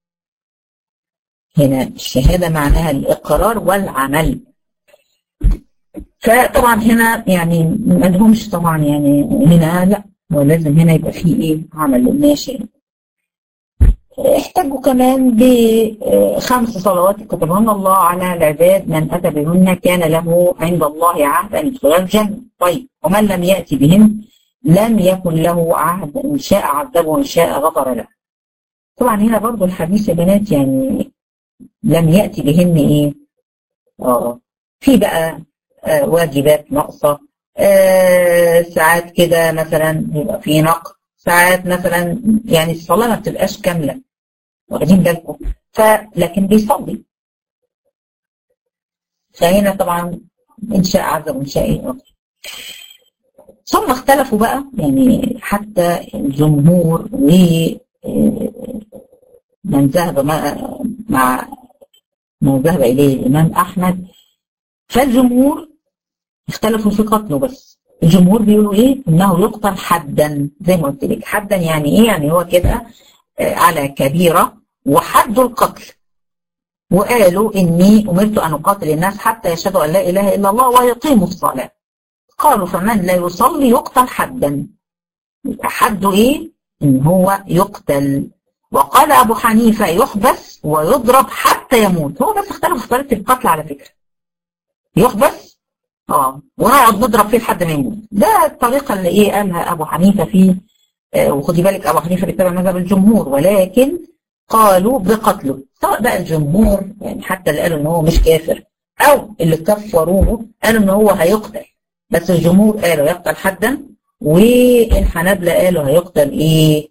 هنا الشهادة معناها الإقرار والعمل فطبعا هنا يعني ما لهمش طبعا يعني هنا لا ولازم هنا يبقى فيه ايه عمل ماشي احتاجوا كمان بخمس صلوات كتبهن الله على العباد من اتى بهن كان له عند الله عهد ان يدخل الجنه طيب ومن لم ياتي بهن لم يكن له عهد ان شاء عذبه وان شاء غفر له طبعا هنا برضو الحديث يا بنات يعني لم يأتي بهن إيه؟ آه في بقى آه واجبات ناقصة آه ساعات كده مثلا يبقى في نقص ساعات مثلا يعني الصلاة ما بتبقاش كاملة واخدين بالكم فلكن بيصلي فهنا طبعا إن شاء عز وإن شاء إيه ثم اختلفوا بقى يعني حتى الجمهور و من ذهب مع ما ذهب إليه الإمام أحمد فالجمهور اختلفوا في قتله بس الجمهور بيقولوا إيه إنه يقتل حدا زي ما قلت لك حدا يعني إيه يعني هو كده على كبيرة وحد القتل وقالوا إني أمرت أن أقاتل الناس حتى يشهدوا أن لا إله إلا الله ويقيموا الصلاة قالوا فمن لا يصلي يقتل حدا حده إيه إن هو يقتل وقال أبو حنيفة يحبس ويضرب حتى يموت هو بس اختلف في طريقة القتل على فكرة يحبس اه ونقعد نضرب فيه لحد ما يموت ده الطريقة اللي ايه قالها أبو حنيفة في آه وخدي بالك أبو حنيفة بيتبع مذهب الجمهور ولكن قالوا بقتله سواء بقى الجمهور يعني حتى اللي قالوا ان هو مش كافر او اللي كفروه قالوا ان هو هيقتل بس الجمهور قالوا يقتل حدا والحنابلة قالوا هيقتل ايه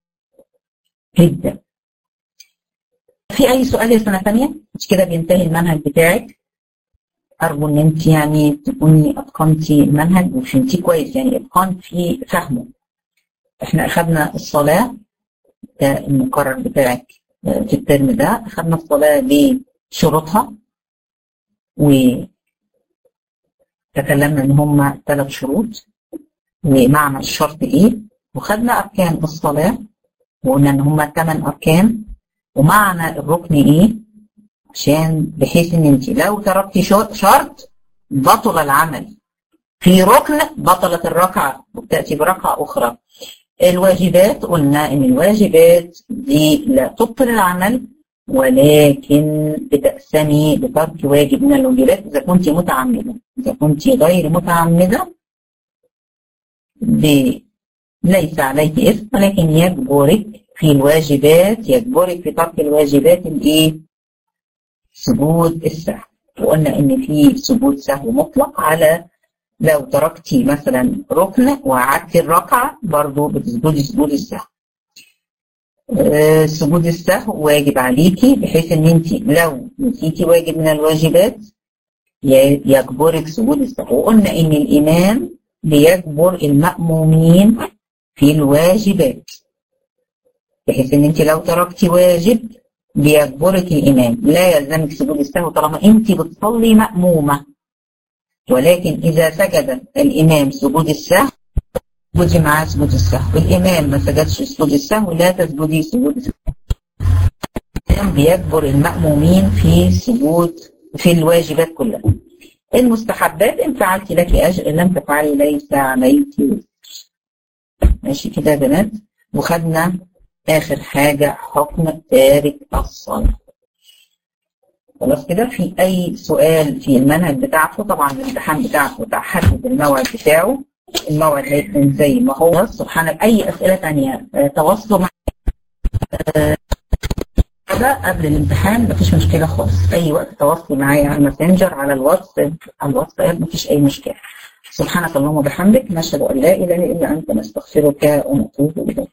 جدا في اي سؤال يا سنة ثانية مش كده بينتهي المنهج بتاعك ارجو ان انت يعني تكوني اتقنتي المنهج وفهمتيه كويس يعني اتقان في فهمه احنا اخذنا الصلاة ده المقرر بتاعك في الترم ده اخذنا الصلاة بشروطها وتكلمنا ان هم ثلاث شروط ومعنى الشرط ايه وخدنا اركان الصلاة وقلنا ان هم ثمان اركان ومعنى الركن ايه عشان بحيث ان انت لو تركتي شرط بطل العمل في ركن بطلت الركعة وبتأتي بركعة أخرى الواجبات قلنا ان الواجبات دي لا تبطل العمل ولكن بتأسمي بترك واجب من الواجبات إذا كنت متعمدة إذا كنت غير متعمدة ب... ليس عليك إثم ولكن يجبرك في الواجبات يجبرك في ترك الواجبات الإيه؟ سجود السهو وقلنا إن في سجود سهو مطلق على لو تركتي مثلا ركن وقعدتي الركعة برضه بتسجدي سجود السهو سجود السهو واجب عليكي بحيث ان انت لو نسيتي واجب من الواجبات يجبرك سجود السهو وقلنا ان الامام بيجبر المأمومين في الواجبات بحيث ان انت لو تركتي واجب بيجبرك الامام لا يلزمك سجود السهو طالما انت بتصلي مأمومة ولكن اذا سجد الامام سجود السهو تسجدي معاه سجود السهو الإمام ما سجدش سجود السهو لا تسجدي سجود السهو الإمام بيجبر المأمومين في سجود في الواجبات كلها المستحبات إن فعلت لك أجر إن لم تفعلي ليس عليك ماشي كده يا بنات وخدنا آخر حاجة حكم تارك الصلاة خلاص كده في أي سؤال في المنهج بتاعته طبعا الامتحان بتاعته تحدد الموعد بتاعه الموعد هيكون زي ما هو سبحان أي أسئلة تانية تواصلوا مع قبل الامتحان مفيش مشكلة خالص أي وقت تواصلي معايا على الماسنجر على الواتس على الواتساب مفيش أي مشكلة سبحانك اللهم وبحمدك نشهد أن لا إله إلا أنت نستغفرك ونتوب إليك